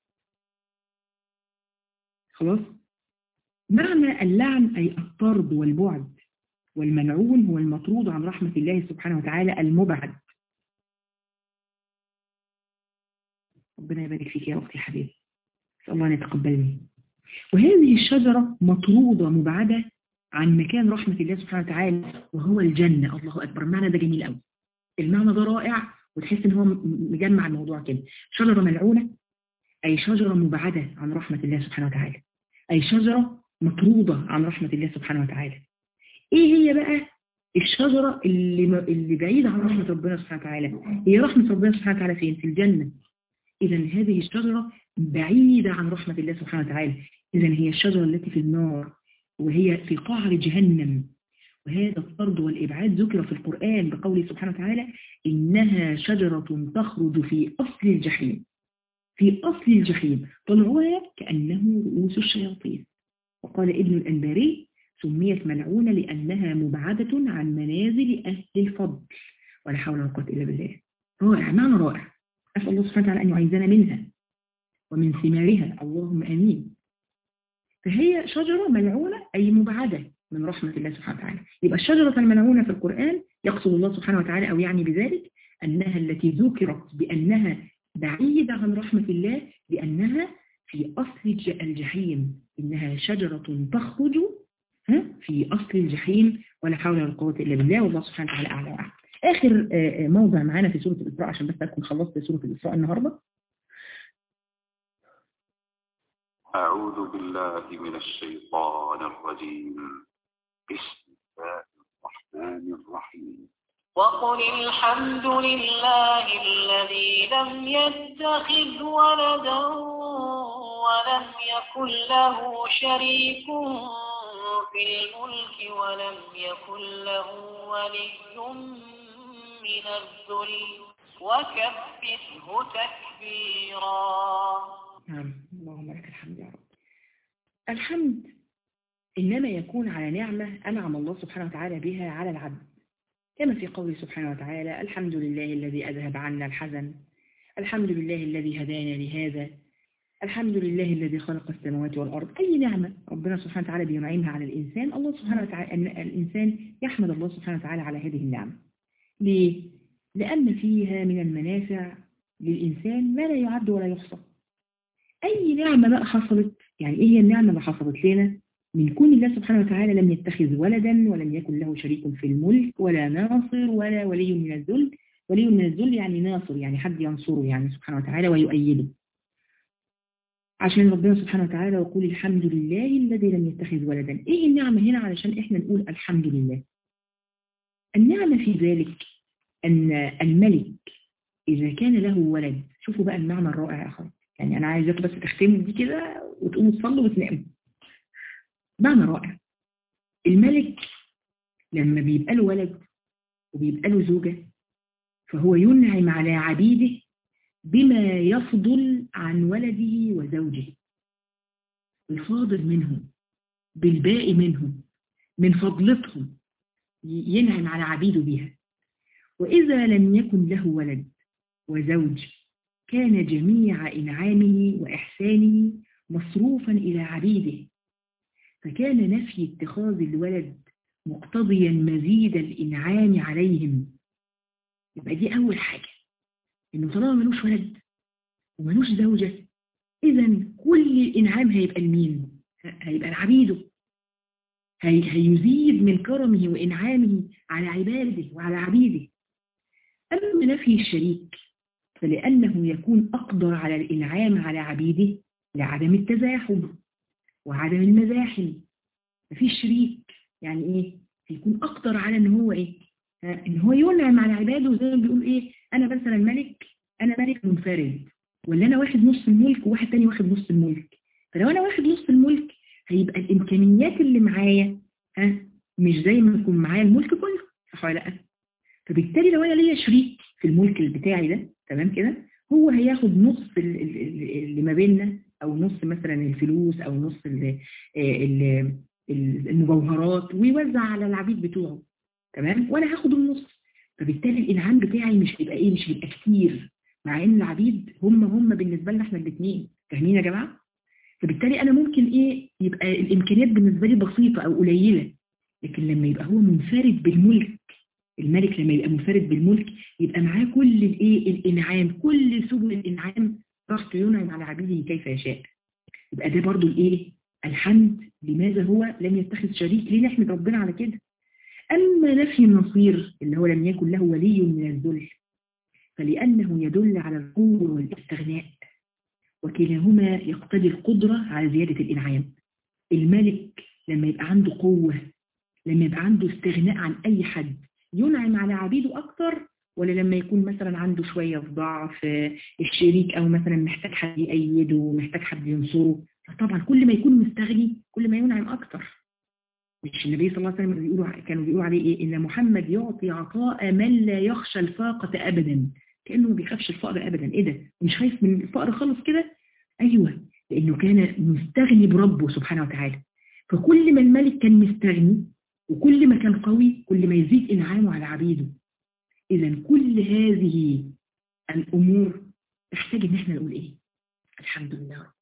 خلاص معنى اللعن أي الطرد والبعد والملعون هو المطرود عن رحمة الله سبحانه وتعالى المبعد ربنا يبارك فيك يا أختي حبيبي نسأل الله أن يتقبلني وهذه الشجرة مطرودة مبعدة عن مكان رحمة الله سبحانه وتعالى وهو الجنة الله أكبر المعنى ده جميل قوي المعنى ده رائع وتحس ان هو مجمع الموضوع كده شجرة ملعونة أي شجرة مبعدة عن رحمة الله سبحانه وتعالى أي شجرة مطرودة عن رحمة الله سبحانه وتعالى إيه هي بقى الشجرة اللي, م... اللي بعيدة عن رحمة ربنا سبحانه وتعالى هي رحمة ربنا سبحانه وتعالى فين في الجنة إذا هذه الشجرة بعيدة عن رحمة الله سبحانه وتعالى إذا هي الشجرة التي في النار وهي في قعر جهنم وهذا الطرد والإبعاد ذكر في القرآن بقوله سبحانه وتعالى إنها شجرة تخرج في أصل الجحيم في أصل الجحيم طلعوها كأنه رؤوس الشياطين وقال ابن الأنباري سميت ملعونة لأنها مبعدة عن منازل أهل الفضل ولا حول ولا قوة إلا بالله رائع معنى رائع أسأل الله سبحانه وتعالى أن يعيذنا منها ومن ثمارها اللهم أمين فهي شجرة ملعونة أي مبعدة من رحمة الله سبحانه وتعالى يبقى الشجرة الملعونة في القرآن يقصد الله سبحانه وتعالى أو يعني بذلك أنها التي ذكرت بأنها بعيدة عن رحمة الله لأنها في أصل الجحيم إنها شجرة تخرج في أصل الجحيم ولا حول ولا قوة إلا بالله والله سبحانه وتعالى أعلى وأعلم آخر موضع معانا في سورة الإسراء عشان بس أكون خلصت سورة الإسراء النهاردة أعوذ بالله من الشيطان الرجيم بسم الله الرحمن الرحيم وقل الحمد لله الذي لم يتخذ ولدا ولم يكن له شريك في الملك ولم يكن له ولي من الذل وكبره تكبيرا نعم اللهم لك الحمد يا رب الحمد إنما يكون على نعمة أنعم الله سبحانه وتعالى بها على العبد كما في قوله سبحانه وتعالى الحمد لله الذي أذهب عنا الحزن الحمد لله الذي هدانا لهذا الحمد لله الذي خلق السماوات والأرض أي نعمة ربنا سبحانه وتعالى بينعمها على الإنسان الله سبحانه وتعالى أن الإنسان يحمد الله سبحانه وتعالى على هذه النعمة ليه؟ لأن فيها من المنافع للإنسان ما لا يعد ولا يحصى أي نعمة بقى حصلت يعني إيه هي النعمة اللي حصلت لنا من كون الله سبحانه وتعالى لم يتخذ ولدا ولم يكن له شريك في الملك ولا ناصر ولا ولي من الذل ولي من الذل يعني ناصر يعني حد ينصره يعني سبحانه وتعالى ويؤيده عشان ربنا سبحانه وتعالى يقول الحمد لله الذي لم يتخذ ولدا ايه النعمة هنا علشان احنا نقول الحمد لله النعمة في ذلك ان الملك اذا كان له ولد شوفوا بقى المعنى الرائع يا اخوان يعني انا عايزاكم بس تختموا دي كده وتقوموا تصلوا وتناموا معنى رائع الملك لما بيبقى له ولد وبيبقى له زوجة فهو ينعم على عبيده بما يفضل عن ولده وزوجه الفاضل منهم بالباقي منهم من فضلتهم ينعم على عبيده بها وإذا لم يكن له ولد وزوج كان جميع إنعامه وإحسانه مصروفا إلى عبيده فكان نفي اتخاذ الولد مقتضيا مزيد الإنعام عليهم يبقى دي أول حاجة إنه طالما ملوش ولد وملوش زوجة إذا كل الإنعام هيبقى لمين؟ هيبقى لعبيده هي هيزيد من كرمه وإنعامه على عباده وعلى عبيده أما نفي الشريك فلأنه يكون أقدر على الإنعام على عبيده لعدم التزاحم وعدم المزاحم مفيش شريك يعني إيه؟ هيكون أقدر على إن هو إيه؟ إن هو ينعم على عباده زي ما بيقول إيه؟ أنا مثلا ملك أنا ملك منفرد ولا أنا واخد نص الملك وواحد تاني واخد نص الملك فلو أنا واخد نص الملك هيبقى الإمكانيات اللي معايا ها مش زي ما يكون معايا الملك كله صح ولا لأ؟ فبالتالي لو أنا ليا شريك في الملك بتاعي ده تمام كده هو هياخد نص اللي ما بيننا او نص مثلا الفلوس او نص المجوهرات ويوزع على العبيد بتوعه تمام وانا هاخد النص فبالتالي الانعام بتاعي مش هيبقى ايه مش هيبقى كتير مع ان العبيد هم هم بالنسبه لنا احنا الاثنين فاهمين يا جماعه فبالتالي انا ممكن ايه يبقى الامكانيات بالنسبه لي بسيطه او قليله لكن لما يبقى هو منفرد بالملك الملك لما يبقى منفرد بالملك يبقى معاه كل الايه الانعام كل سبل الانعام رحت ينعم على عبيده كيف يشاء يبقى ده برضو الايه الحمد لماذا هو لم يتخذ شريك ليه نحمد ربنا على كده اما نفي النصير اللي هو لم يكن له ولي من الذل فلانه يدل على القوه والاستغناء وكلاهما يقتضي القدره على زياده الانعام الملك لما يبقى عنده قوه لما يبقى عنده استغناء عن اي حد ينعم على عبيده أكتر ولا لما يكون مثلا عنده شوية في ضعف الشريك أو مثلا محتاج حد يأيده محتاج حد ينصره فطبعا كل ما يكون مستغني كل ما ينعم أكتر مش النبي صلى الله عليه وسلم بيقولوا كانوا بيقولوا عليه إيه إن محمد يعطي عطاء من لا يخشى الفاقة أبدا كأنه ما بيخافش الفقر أبدا إيه ده مش خايف من الفقر خالص كده أيوه لأنه كان مستغني بربه سبحانه وتعالى فكل ما الملك كان مستغني وكل ما كان قوي كل ما يزيد إنعامه على عبيده إذا كل هذه الأمور تحتاج إن احنا نقول إيه الحمد لله رب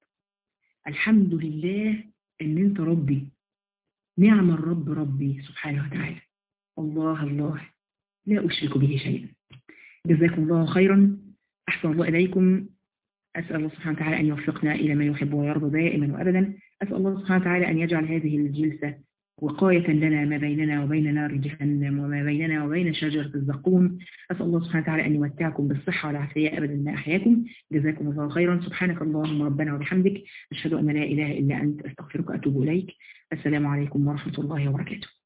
الحمد لله إن أنت ربي نعم الرب ربي سبحانه وتعالى الله الله لا أشرك به شيئا جزاكم الله خيرا أحسن الله إليكم أسأل الله سبحانه وتعالى أن يوفقنا إلى ما يحب ويرضى دائما وأبدا أسأل الله سبحانه وتعالى أن يجعل هذه الجلسة وقاية لنا ما بيننا وبين نار جهنم وما بيننا وبين شجرة الزقوم أسأل الله سبحانه وتعالى أن يمتعكم بالصحة والعافية أبدا ما أحياكم جزاكم الله خيرا سبحانك اللهم ربنا وبحمدك أشهد أن لا إله إلا أنت أستغفرك وأتوب إليك السلام عليكم ورحمة الله وبركاته